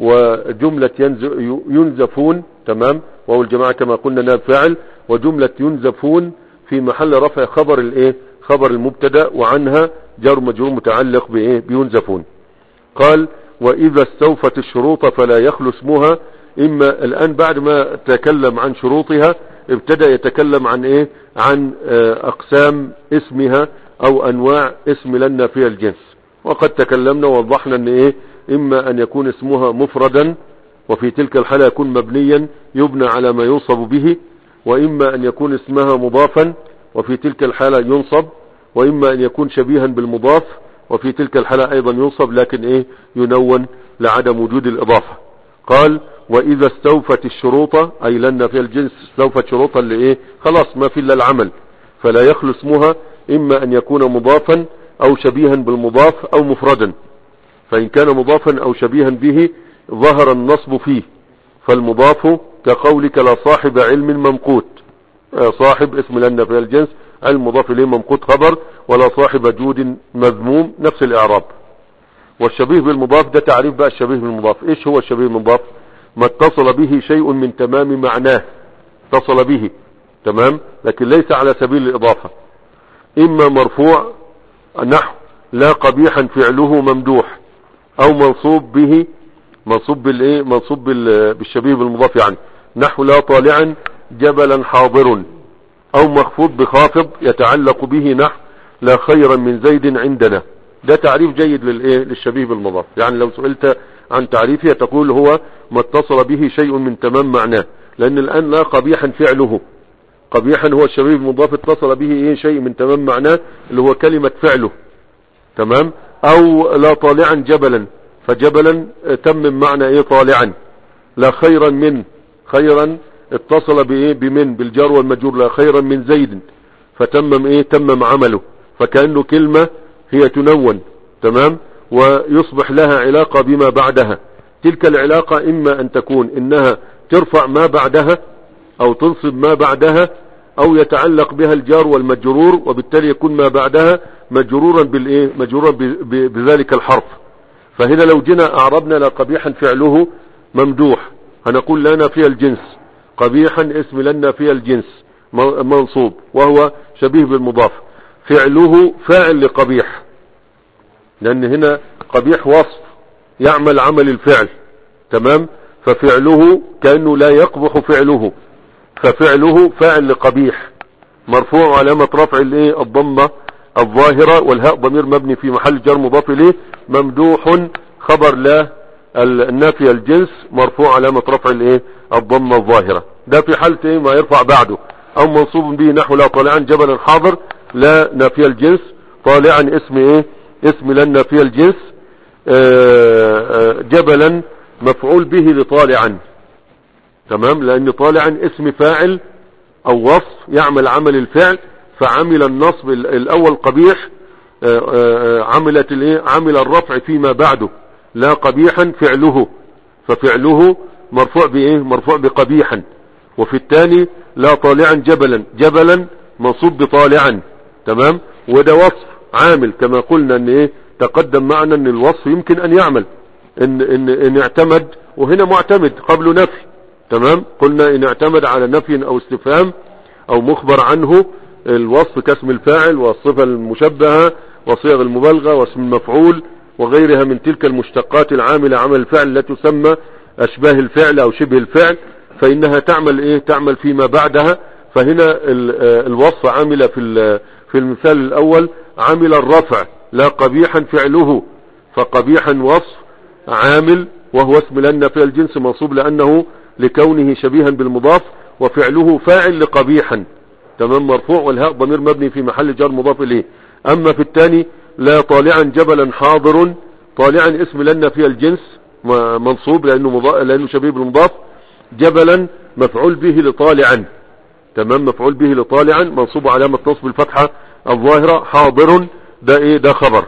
Speaker 1: وجملة ينز- ينزفون تمام وهو الجماعة كما قلنا نائب فاعل وجملة ينزفون في محل رفع خبر الايه خبر المبتدا وعنها جار مجرور متعلق بايه بينزفون قال واذا استوفت الشروط فلا يخلو اسمها اما الان بعد ما تكلم عن شروطها ابتدأ يتكلم عن ايه عن آه، اقسام اسمها او انواع اسم لنا في الجنس وقد تكلمنا ووضحنا ان ايه اما ان يكون اسمها مفردا وفي تلك الحالة يكون مبنيا يبنى على ما يوصف به واما ان يكون اسمها مضافا وفي تلك الحالة ينصب واما ان يكون شبيها بالمضاف وفي تلك الحالة ايضا ينصب لكن ايه ينون لعدم وجود الاضافة قال واذا استوفت الشروط اي لنا في الجنس استوفت شروطا لايه خلاص ما في الا العمل فلا يخلو اسمها اما ان يكون مضافا او شبيها بالمضاف او مفردا فان كان مضافا او شبيها به ظهر النصب فيه فالمضاف كقولك لا صاحب علم ممقوت آه، صاحب اسم لنا في الجنس المضاف اليه ممقوت خبر ولا صاحب جود مذموم نفس الاعراب والشبيه بالمضاف ده تعريف بقى الشبيه بالمضاف ايش هو الشبيه بالمضاف ما اتصل به شيء من تمام معناه اتصل به تمام لكن ليس على سبيل الاضافة اما مرفوع نحو لا قبيحا فعله ممدوح او منصوب به منصوب بالايه منصوب بال- بالشبيه بالمضاف يعني نحو لا طالعا جبلا حاضر او مخفوض بخافض يتعلق به نحو لا خيرا من زيد عندنا ده تعريف جيد للايه للشبيه بالمضاف يعني لو سئلت عن تعريفها تقول هو ما اتصل به شيء من تمام معناه لان الان لا قبيحا فعله قبيحا هو الشبيه المضاف اتصل به ايه شيء من تمام معناه اللي هو كلمة فعله تمام او لا طالعا جبلا فجبلا تمم معنى ايه طالعا لا خيرا من خيرا اتصل بايه بمن بالجار والمجرور لا خيرا من زيد فتمم ايه تمم عمله فكأنه كلمة هي تنون تمام ويصبح لها علاقة بما بعدها تلك العلاقة اما ان تكون انها ترفع ما بعدها او تنصب ما بعدها او يتعلق بها الجار والمجرور وبالتالي يكون ما بعدها مجرورا بالايه مجرورا بذلك الحرف فهنا لو جينا اعربنا لقبيحا فعله ممدوح هنقول لنا فيها الجنس قبيحا اسم لنا فيها الجنس منصوب وهو شبيه بالمضاف فعله فاعل لقبيح لان هنا قبيح وصف يعمل عمل الفعل تمام ففعله كأنه لا يقبح فعله ففعله فاعل لقبيح مرفوع علامة رفع الايه الضمة الظاهرة والهاء ضمير مبني في محل جر مضاف اليه ممدوح خبر لا النافي الجنس مرفوع علامة رفع الايه الضمة الظاهرة ده في حالة ايه ما يرفع بعده او منصوب به نحو لا طالعا جبلا حاضر لا نافي الجنس طالعا اسم ايه اسم لا نافي الجنس آآ آآ جبلا مفعول به لطالعا تمام لان طالعا اسم فاعل او وصف يعمل عمل الفعل فعمل النصب الاول قبيح عملت الايه عمل الرفع فيما بعده لا قبيحا فعله ففعله مرفوع بايه مرفوع بقبيحا وفي الثاني لا طالعا جبلا جبلا منصوب بطالعا تمام وده وصف عامل كما قلنا ان ايه تقدم معنا ان الوصف يمكن ان يعمل ان, إن, إن اعتمد وهنا معتمد قبل نفي تمام قلنا ان اعتمد على نفي او استفهام او مخبر عنه الوصف كاسم الفاعل والصفة المشبهة وصيغ المبالغة واسم المفعول وغيرها من تلك المشتقات العاملة عمل الفعل التي تسمى اشباه الفعل او شبه الفعل فانها تعمل ايه تعمل فيما بعدها فهنا الوصف عامل في في المثال الاول عامل الرفع لا قبيحا فعله فقبيحا وصف عامل وهو اسم لنا في الجنس منصوب لانه لكونه شبيها بالمضاف وفعله فاعل لقبيحا تمام مرفوع والهاء ضمير مبني في محل جر مضاف اليه اما في الثاني لا طالعا جبلا حاضر طالعا اسم لنا في الجنس منصوب لانه مضا... لانه شبيه بالمضاف جبلا مفعول به لطالعا تمام مفعول به لطالعا منصوب علامة نصب الفتحة الظاهرة حاضر ده ايه ده خبر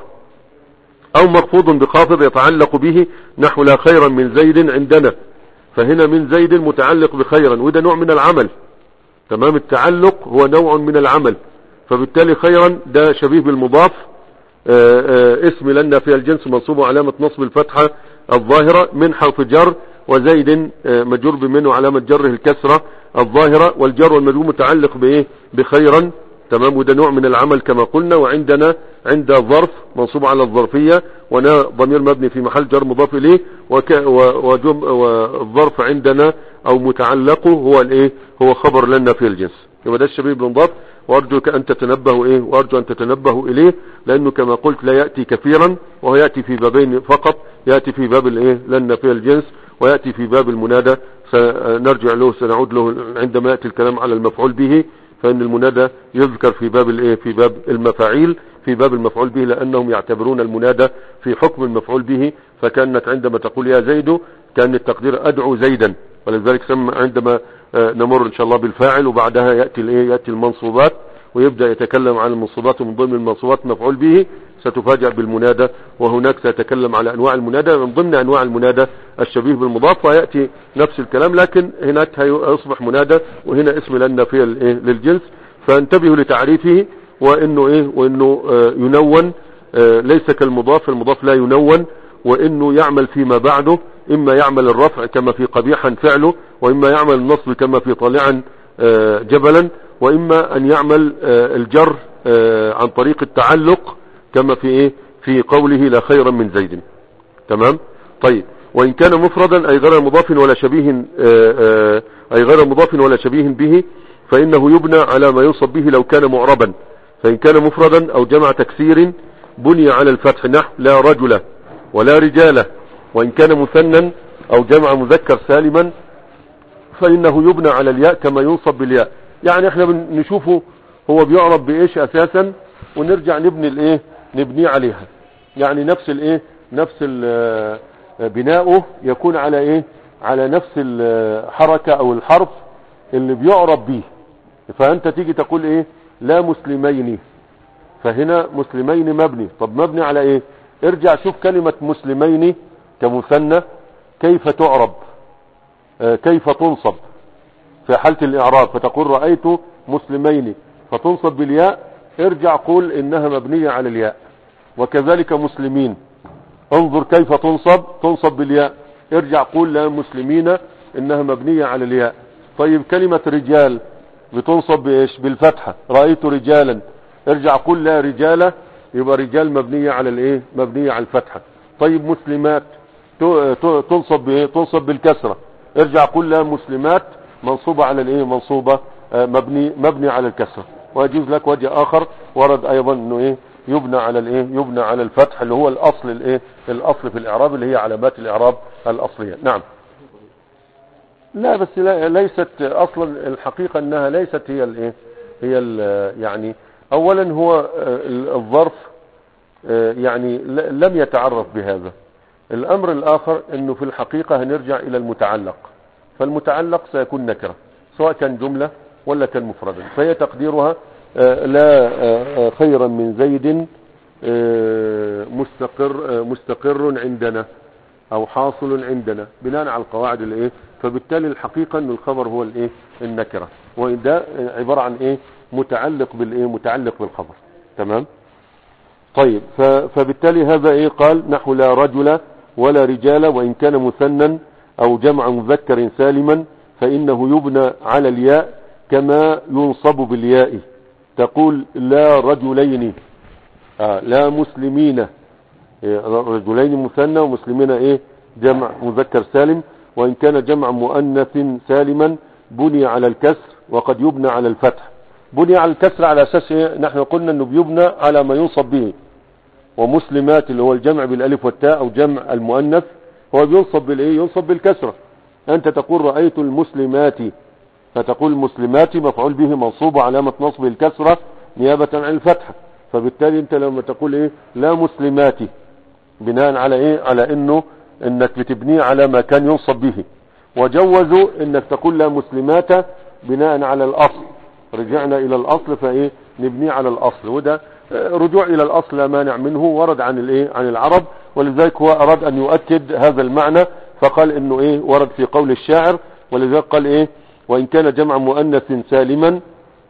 Speaker 1: او مخفوض بخافض يتعلق به نحو لا خيرا من زيد عندنا فهنا من زيد متعلق بخيرا وده نوع من العمل تمام التعلق هو نوع من العمل فبالتالي خيرا ده شبيه بالمضاف آآ آآ اسم لنا في الجنس منصوب علامة نصب الفتحة الظاهرة من حرف جر وزيد مجر بمنه علامة جره الكسرة الظاهرة والجر والمجرور متعلق بايه بخيرا تمام وده نوع من العمل كما قلنا وعندنا عند ظرف منصوب على الظرفية ونا ضمير مبني في محل جر مضاف اليه وك وجم والظرف عندنا او متعلقه هو الايه هو خبر لنا في الجنس يبقى ده الشبيه بالمضاف وارجو ان تتنبهوا ايه وارجو ان تتنبهوا اليه لانه كما قلت لا ياتي كثيرا وهو ياتي في بابين فقط ياتي في باب الايه لنا في الجنس وياتي في باب المنادى سنرجع له سنعود له عندما ياتي الكلام على المفعول به فان المنادى يذكر في باب الايه في باب المفاعيل في باب المفعول به لانهم يعتبرون المنادى في حكم المفعول به فكانت عندما تقول يا زيد كان التقدير ادعو زيدا ولذلك سمى عندما نمر ان شاء الله بالفاعل وبعدها ياتي الايه ياتي المنصوبات ويبدا يتكلم عن المنصوبات ومن ضمن المنصوبات مفعول به ستفاجأ بالمنادى وهناك سيتكلم على انواع المنادى من ضمن انواع المنادى الشبيه بالمضاف وياتي نفس الكلام لكن هناك هيصبح منادى وهنا اسم لنا في للجنس فانتبهوا لتعريفه وانه ايه وانه آه ينون آه ليس كالمضاف المضاف لا ينون وانه يعمل فيما بعده اما يعمل الرفع كما في قبيحا فعله واما يعمل النصب كما في طالعا آه جبلا واما ان يعمل الجر عن طريق التعلق كما في ايه في قوله لا خيرا من زيد تمام طيب وان كان مفردا اي غير مضاف ولا شبيه اي غير مضاف ولا شبيه به فانه يبنى على ما يوصف به لو كان معربا فان كان مفردا او جمع تكسير بني على الفتح نحو لا رجل ولا رجال وإن كان مثنى أو جمع مذكر سالما فإنه يبنى على الياء كما ينصب بالياء يعني احنا بنشوفه هو بيعرب بإيش أساسا ونرجع نبني الإيه نبنيه عليها يعني نفس الإيه نفس بناؤه يكون على إيه على نفس الحركة أو الحرف اللي بيعرب به فأنت تيجي تقول إيه لا مسلمين فهنا مسلمين مبني طب مبني على إيه ارجع شوف كلمة مسلمين كمثنى كيف تعرب آه كيف تنصب في حالة الإعراب فتقول رأيت مسلمين فتنصب بالياء ارجع قول إنها مبنية على الياء وكذلك مسلمين انظر كيف تنصب تنصب بالياء ارجع قول لا مسلمين إنها مبنية على الياء طيب كلمة رجال بتنصب بإيش بالفتحة رأيت رجالا ارجع قول لا رجالة يبقى رجال مبنية على الايه مبنية على الفتحة طيب مسلمات تنصب بايه تنصب بالكسرة ارجع قول لا مسلمات منصوبة على الايه منصوبة آه مبني مبني على الكسرة ويجوز لك وجه اخر ورد ايضا انه ايه يبنى على الايه يبنى على الفتح اللي هو الاصل الايه الاصل في الاعراب اللي هي علامات الاعراب الاصلية نعم لا بس لا ليست اصلا الحقيقة انها ليست هي الايه هي ال يعني اولا هو الظرف يعني لم يتعرف بهذا الامر الاخر انه في الحقيقة هنرجع الى المتعلق فالمتعلق سيكون نكرة سواء كان جملة ولا كان مفردا فهي تقديرها لا خيرا من زيد مستقر مستقر عندنا او حاصل عندنا بناء على القواعد الايه فبالتالي الحقيقة ان الخبر هو الايه النكرة وده عبارة عن ايه متعلق بالايه متعلق بالخبر تمام طيب فبالتالي هذا ايه قال نحو لا رجل ولا رجال وان كان مثنى او جمع مذكر سالما فانه يبنى على الياء كما ينصب بالياء تقول لا رجلين آه لا مسلمين إيه رجلين مثنى ومسلمين ايه جمع مذكر سالم وان كان جمع مؤنث سالما بني على الكسر وقد يبنى على الفتح بني على الكسر على اساس ايه نحن قلنا انه بيبنى على ما ينصب به ومسلمات اللي هو الجمع بالالف والتاء او جمع المؤنث هو بينصب بالايه ينصب بالكسرة انت تقول رأيت المسلمات فتقول المسلمات مفعول به منصوب علامة نصب الكسرة نيابة عن الفتحة فبالتالي انت لما تقول ايه لا مسلمات بناء على ايه على انه انك بتبنيه على ما كان ينصب به وجوزوا انك تقول لا مسلمات بناء على الاصل رجعنا الى الاصل فايه نبنيه على الاصل وده رجوع الى الاصل لا مانع منه ورد عن الايه عن العرب ولذلك هو اراد ان يؤكد هذا المعنى فقال انه ايه ورد في قول الشاعر ولذلك قال ايه وان كان جمع مؤنث سالما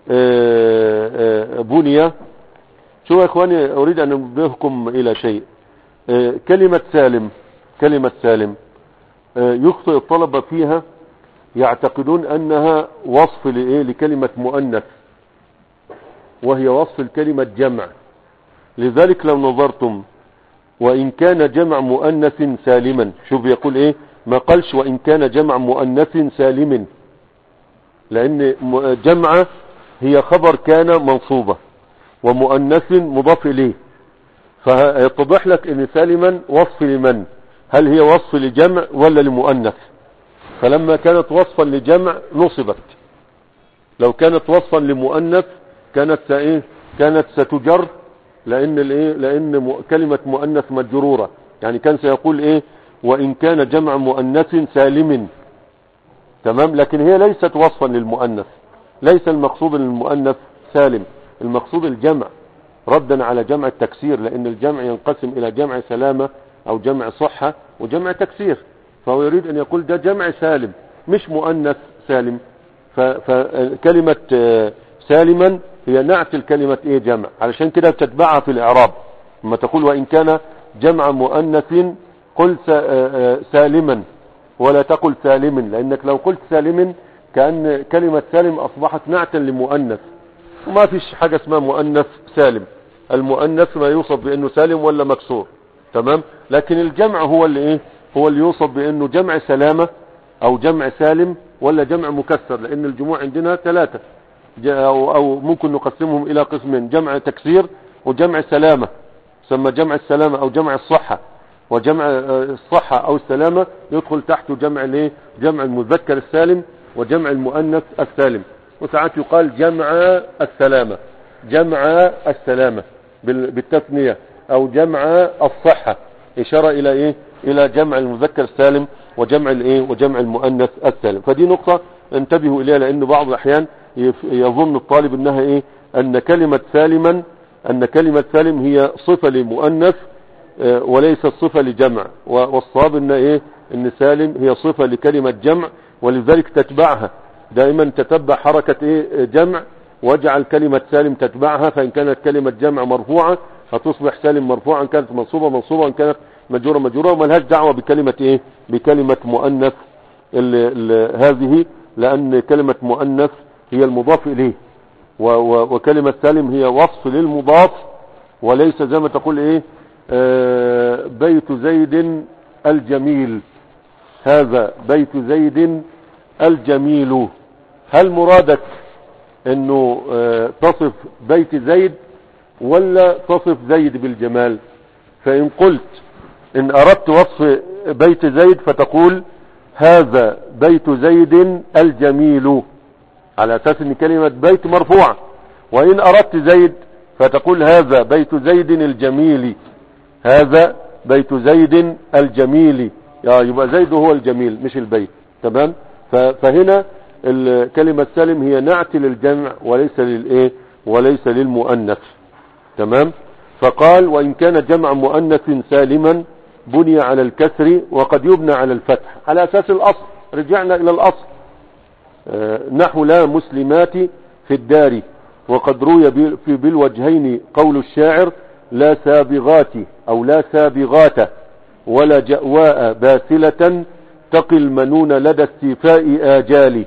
Speaker 1: بني شو يا اخواني اريد ان انبهكم الى شيء كلمة سالم كلمة سالم يخطئ الطلبة فيها يعتقدون انها وصف لايه لكلمة مؤنث وهي وصف الكلمة جمع لذلك لو نظرتم وان كان جمع مؤنث سالما شوف يقول ايه ما قالش وان كان جمع مؤنث سالم لان جمع هي خبر كان منصوبة ومؤنث مضاف اليه فيتضح لك ان سالما وصف لمن هل هي وصف لجمع ولا لمؤنث فلما كانت وصفا لجمع نصبت لو كانت وصفا لمؤنث كانت ايه كانت ستجر لان الايه لان كلمة مؤنث مجرورة يعني كان سيقول ايه وان كان جمع مؤنث سالم تمام لكن هي ليست وصفا للمؤنث ليس المقصود للمؤنث سالم المقصود الجمع ردا على جمع التكسير لان الجمع ينقسم الى جمع سلامة او جمع صحة وجمع تكسير فهو يريد ان يقول ده جمع سالم مش مؤنث سالم فكلمة سالما هي نعت الكلمة ايه جمع علشان كده بتتبعها في الاعراب لما تقول وان كان جمع مؤنث قل سالما ولا تقل سالم لانك لو قلت سالم كأن كلمة سالم اصبحت نعتا لمؤنث وما فيش حاجة اسمها مؤنث سالم المؤنث ما يوصف بانه سالم ولا مكسور تمام لكن الجمع هو اللي ايه هو اللي يوصف بانه جمع سلامة او جمع سالم ولا جمع مكسر لان الجموع عندنا ثلاثة أو, او ممكن نقسمهم الى قسمين جمع تكسير وجمع سلامة سمى جمع السلامة او جمع الصحة وجمع آه، الصحة او السلامة يدخل تحته جمع الايه جمع المذكر السالم وجمع المؤنث السالم وساعات يقال جمع السلامة جمع السلامة بال- بالتثنية او جمع الصحة اشارة الى ايه الى جمع المذكر السالم وجمع الايه وجمع المؤنث السالم فدي نقطة انتبهوا اليها لان بعض الاحيان يف- يظن الطالب انها ايه ان كلمة سالما ان كلمة سالم هي صفة لمؤنث آه، وليست صفة لجمع و- والصواب ان ايه ان سالم هي صفة لكلمة جمع ولذلك تتبعها دائما تتبع حركة ايه جمع واجعل كلمة سالم تتبعها فان كانت كلمة جمع مرفوعة هتصبح سالم مرفوعا كانت منصوبة منصوبة ان كانت مجرورة مجرورة وملهاش دعوة بكلمة ايه بكلمة مؤنث ال ال هذه لان كلمة مؤنث هي المضاف اليه و و وكلمة سالم هي وصف للمضاف وليس زي ما تقول ايه آه بيت زيد الجميل هذا بيت زيد الجميل هل مرادك انه آه تصف بيت زيد ولا تصف زيد بالجمال فان قلت ان اردت وصف بيت زيد فتقول هذا بيت زيد الجميل على اساس ان كلمة بيت مرفوعة وان اردت زيد فتقول هذا بيت زيد الجميل هذا بيت زيد الجميل يا يبقى زيد هو الجميل مش البيت تمام ف- فهنا ال- كلمة سالم هي نعت للجمع وليس للايه وليس للمؤنث تمام فقال وإن كان جمع مؤنث سالما بني على الكسر وقد يبنى على الفتح على أساس الأصل رجعنا إلى الأصل آه، نحو لا مسلمات في الدار وقد روي بال- في بالوجهين قول الشاعر لا سابغات أو لا سابغات ولا جأواء باسلة تقي المنون لدى استيفاء آجال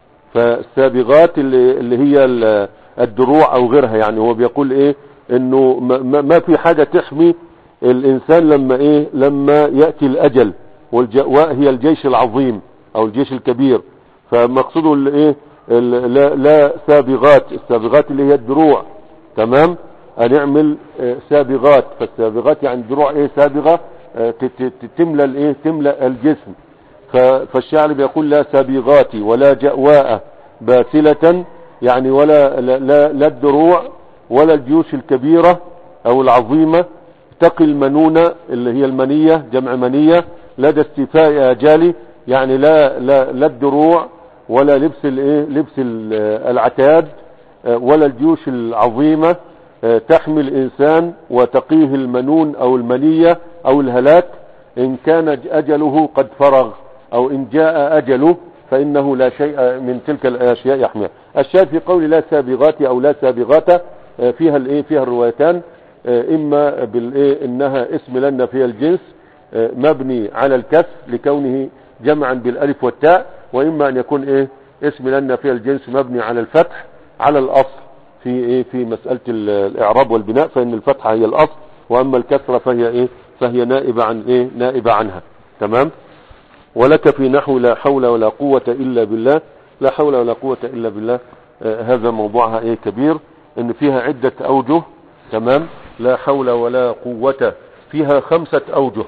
Speaker 1: فالسابغات اللي, اللي هي ال- الدروع او غيرها يعني هو بيقول ايه انه ما- ما ما في حاجة تحمي الانسان لما ايه لما يأتي الاجل والجواء هي الجيش العظيم او الجيش الكبير فمقصوده ال- ايه ال- لا, لا سابغات السابغات اللي هي الدروع تمام هنعمل آه، سابغات فالسابغات يعني دروع ايه سابغة آه، ت- ت- ت- تملى الايه تملى الجسم ف- فالشاعر بيقول لا سابغات ولا جأواء باسلة يعني ولا لا, لا, لا الدروع ولا الجيوش الكبيرة او العظيمة تقي المنونة اللي هي المنية جمع منية لدى استيفاء اجالي يعني لا لا لا الدروع ولا لبس الايه لبس ال- العتاد آه، ولا الجيوش العظيمة آه، تحمي الانسان وتقيه المنون او المنية او الهلاك ان كان اجله قد فرغ او ان جاء اجله فانه لا شيء من تلك الاشياء يحميها الشاهد في قول لا سابغات او لا سابغات آه، فيها الايه فيها الروايتان آه، اما بالايه انها اسم لنا فيها الجنس آه، مبني على الكسر لكونه جمعا بالالف والتاء واما ان يكون ايه اسم لنا فيها الجنس مبني على الفتح على الاصل في ايه في مسألة ال- الاعراب والبناء فان الفتحة هي الاصل واما الكسرة فهي ايه فهي نائبة عن ايه نائبة عنها تمام ولك في نحو لا حول ولا قوة الا بالله لا حول ولا قوة الا بالله آه هذا موضوعها ايه كبير ان فيها عدة اوجه تمام لا حول ولا قوة فيها خمسة اوجه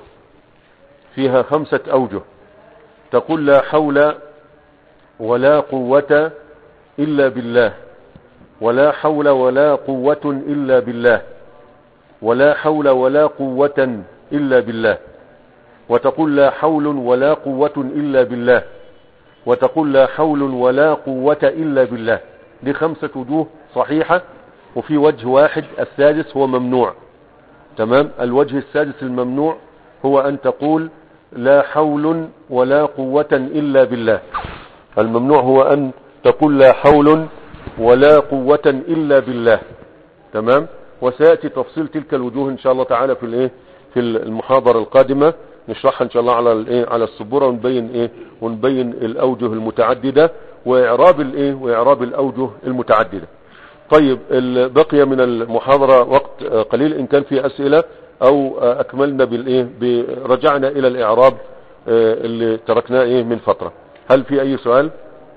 Speaker 1: فيها خمسة اوجه تقول لا حول ولا قوة الا بالله ولا حول ولا قوة إلا بالله ولا حول ولا قوة إلا بالله وتقول لا حول ولا قوة إلا بالله وتقول لا حول ولا قوة إلا بالله دي خمسة وجوه صحيحة وفي وجه واحد السادس هو ممنوع تمام الوجه السادس الممنوع هو أن تقول لا حول ولا قوة إلا بالله الممنوع هو أن تقول لا حول ولا قوة إلا بالله تمام وسيأتي تفصيل تلك الوجوه إن شاء الله تعالى في الإيه في المحاضرة القادمة نشرحها إن شاء الله على الإيه على السبورة ونبين إيه ونبين الأوجه المتعددة وإعراب الإيه وإعراب الأوجه المتعددة طيب ال- بقي من المحاضرة وقت آه، قليل إن كان في أسئلة أو آه، أكملنا بالإيه ب- رجعنا إلى الإعراب آه، اللي تركناه إيه من فترة هل في أي سؤال؟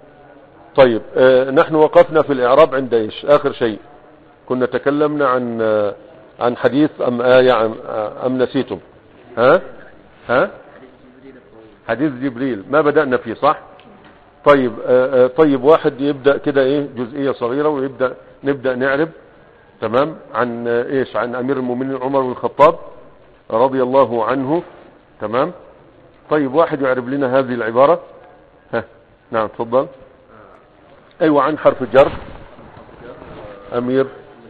Speaker 1: طيب آه، نحن وقفنا في الإعراب عند إيش آخر شيء كنا تكلمنا عن آه، عن حديث أم آية أم, آه، أم نسيتم ها ها حديث جبريل ما بدأنا فيه صح طيب آه، آه، طيب واحد يبدأ كده ايه جزئية صغيرة ويبدأ نبدأ نعرب تمام عن آه، ايش عن امير المؤمنين عمر بن الخطاب رضي الله عنه تمام طيب واحد يعرب لنا هذه العبارة ها نعم تفضل ايوه عن حرف الجر امير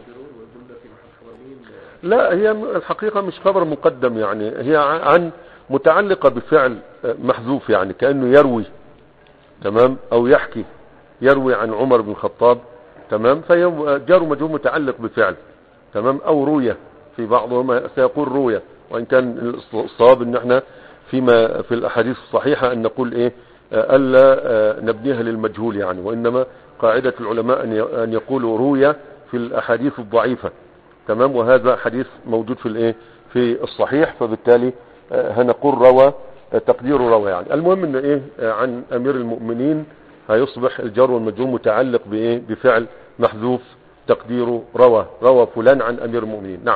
Speaker 1: لا هي الحقيقة مش خبر مقدم يعني هي عن متعلقة بفعل محذوف يعني كأنه يروي تمام او يحكي يروي عن عمر بن الخطاب تمام فهي جار مجهول متعلق بفعل تمام او روية في بعضهم سيقول روية وان كان الصواب ان احنا فيما في الاحاديث الصحيحة ان نقول ايه الا نبنيها للمجهول يعني وانما قاعدة العلماء ان يقولوا روية في الاحاديث الضعيفة تمام وهذا حديث موجود في الايه في الصحيح فبالتالي هنقول روى تقدير روى يعني المهم ان ايه عن امير المؤمنين هيصبح الجر والمجرور متعلق بايه بفعل محذوف تقديره روى روى فلان عن امير المؤمنين نعم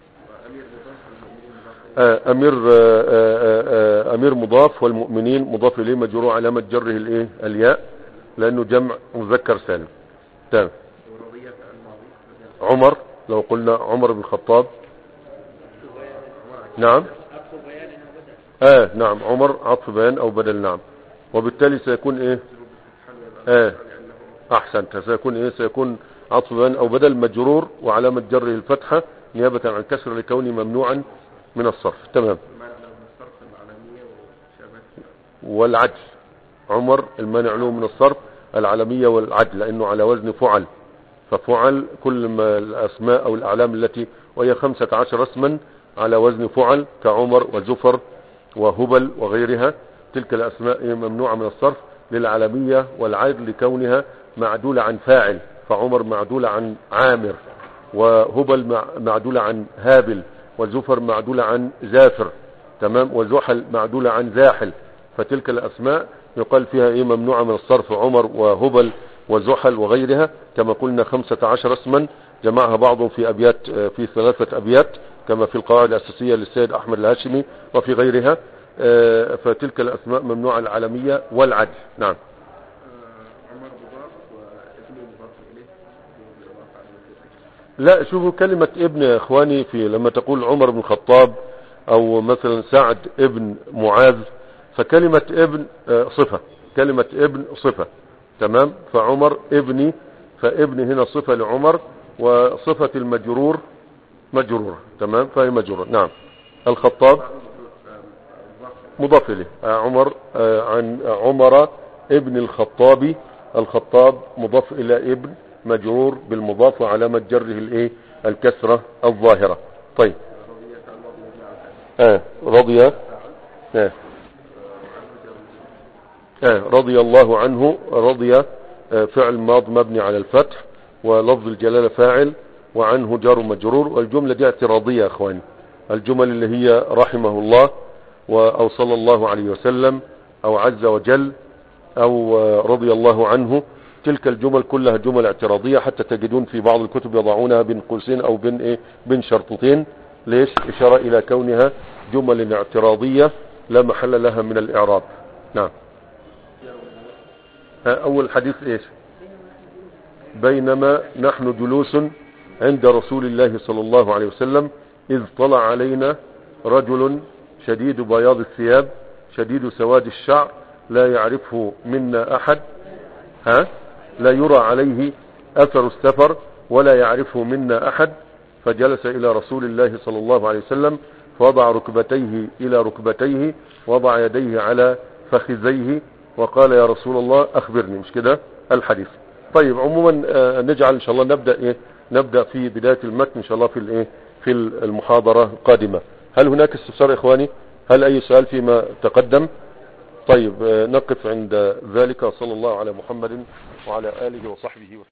Speaker 1: امير امير مضاف والمؤمنين مضاف اليه مجرور علامه جره الايه الياء لانه جمع مذكر سالم تمام عمر لو قلنا عمر بن الخطاب نعم اه نعم عمر عطف بيان او بدل نعم وبالتالي سيكون ايه اه احسنت سيكون ايه سيكون عطف بيان او بدل مجرور وعلامة جره الفتحة نيابة عن كسر لكونه ممنوعا من الصرف تمام والعدل عمر المانع له من الصرف العالمية والعدل لانه على وزن فعل ففعل كل ما الاسماء او الاعلام التي وهي خمسة عشر اسما على وزن فعل كعمر وزفر وهبل وغيرها تلك الاسماء ممنوعة من الصرف للعالمية والعدل لكونها معدولة عن فاعل فعمر معدولة عن عامر وهبل معدولة عن هابل وزفر معدولة عن زافر تمام وزحل معدولة عن زاحل فتلك الاسماء يقال فيها ايه ممنوعة من الصرف عمر وهبل وزحل وغيرها كما قلنا خمسة عشر اسما جمعها بعضهم في ابيات في ثلاثة ابيات كما في القواعد الاساسية للسيد احمد الهاشمي وفي غيرها فتلك الاسماء ممنوعة العالمية والعدل نعم لا شوفوا كلمة ابن يا اخواني في لما تقول عمر بن الخطاب او مثلا سعد ابن معاذ فكلمة ابن صفة كلمة ابن صفة تمام فعمر ابني فابن هنا صفة لعمر وصفة المجرور مجرور تمام فهي مجرور نعم الخطاب مضاف اليه عمر عن عمر ابن الخطاب الخطاب مضاف الى ابن مجرور بالمضاف وعلامة جره الايه الكسرة الظاهرة طيب آه رضي آه آه رضي الله عنه رضي آه فعل ماض مبني على الفتح ولفظ الجلالة فاعل وعنه جار مجرور والجملة دي اعتراضية يا اخواني الجمل اللي هي رحمه الله او صلى الله عليه وسلم او عز وجل او رضي الله عنه تلك الجمل كلها جمل اعتراضية حتى تجدون في بعض الكتب يضعونها بين قوسين او بين ايه بين شرطتين ليش اشارة الى كونها جمل اعتراضية لا محل لها من الاعراب نعم اول حديث ايش بينما نحن جلوس عند رسول الله صلى الله عليه وسلم اذ طلع علينا رجل شديد بياض الثياب شديد سواد الشعر لا يعرفه منا احد ها لا يرى عليه اثر السفر ولا يعرفه منا احد فجلس الى رسول الله صلى الله عليه وسلم فوضع ركبتيه الى ركبتيه وضع يديه على فخذيه وقال يا رسول الله اخبرني مش كده الحديث طيب عموما نجعل ان شاء الله نبدأ ايه نبدأ في بداية المتن ان شاء الله في الايه في المحاضرة القادمة هل هناك استفسار يا اخواني هل اي سؤال فيما تقدم طيب نقف عند ذلك صلى الله على محمد وعلى آله وصحبه وسلم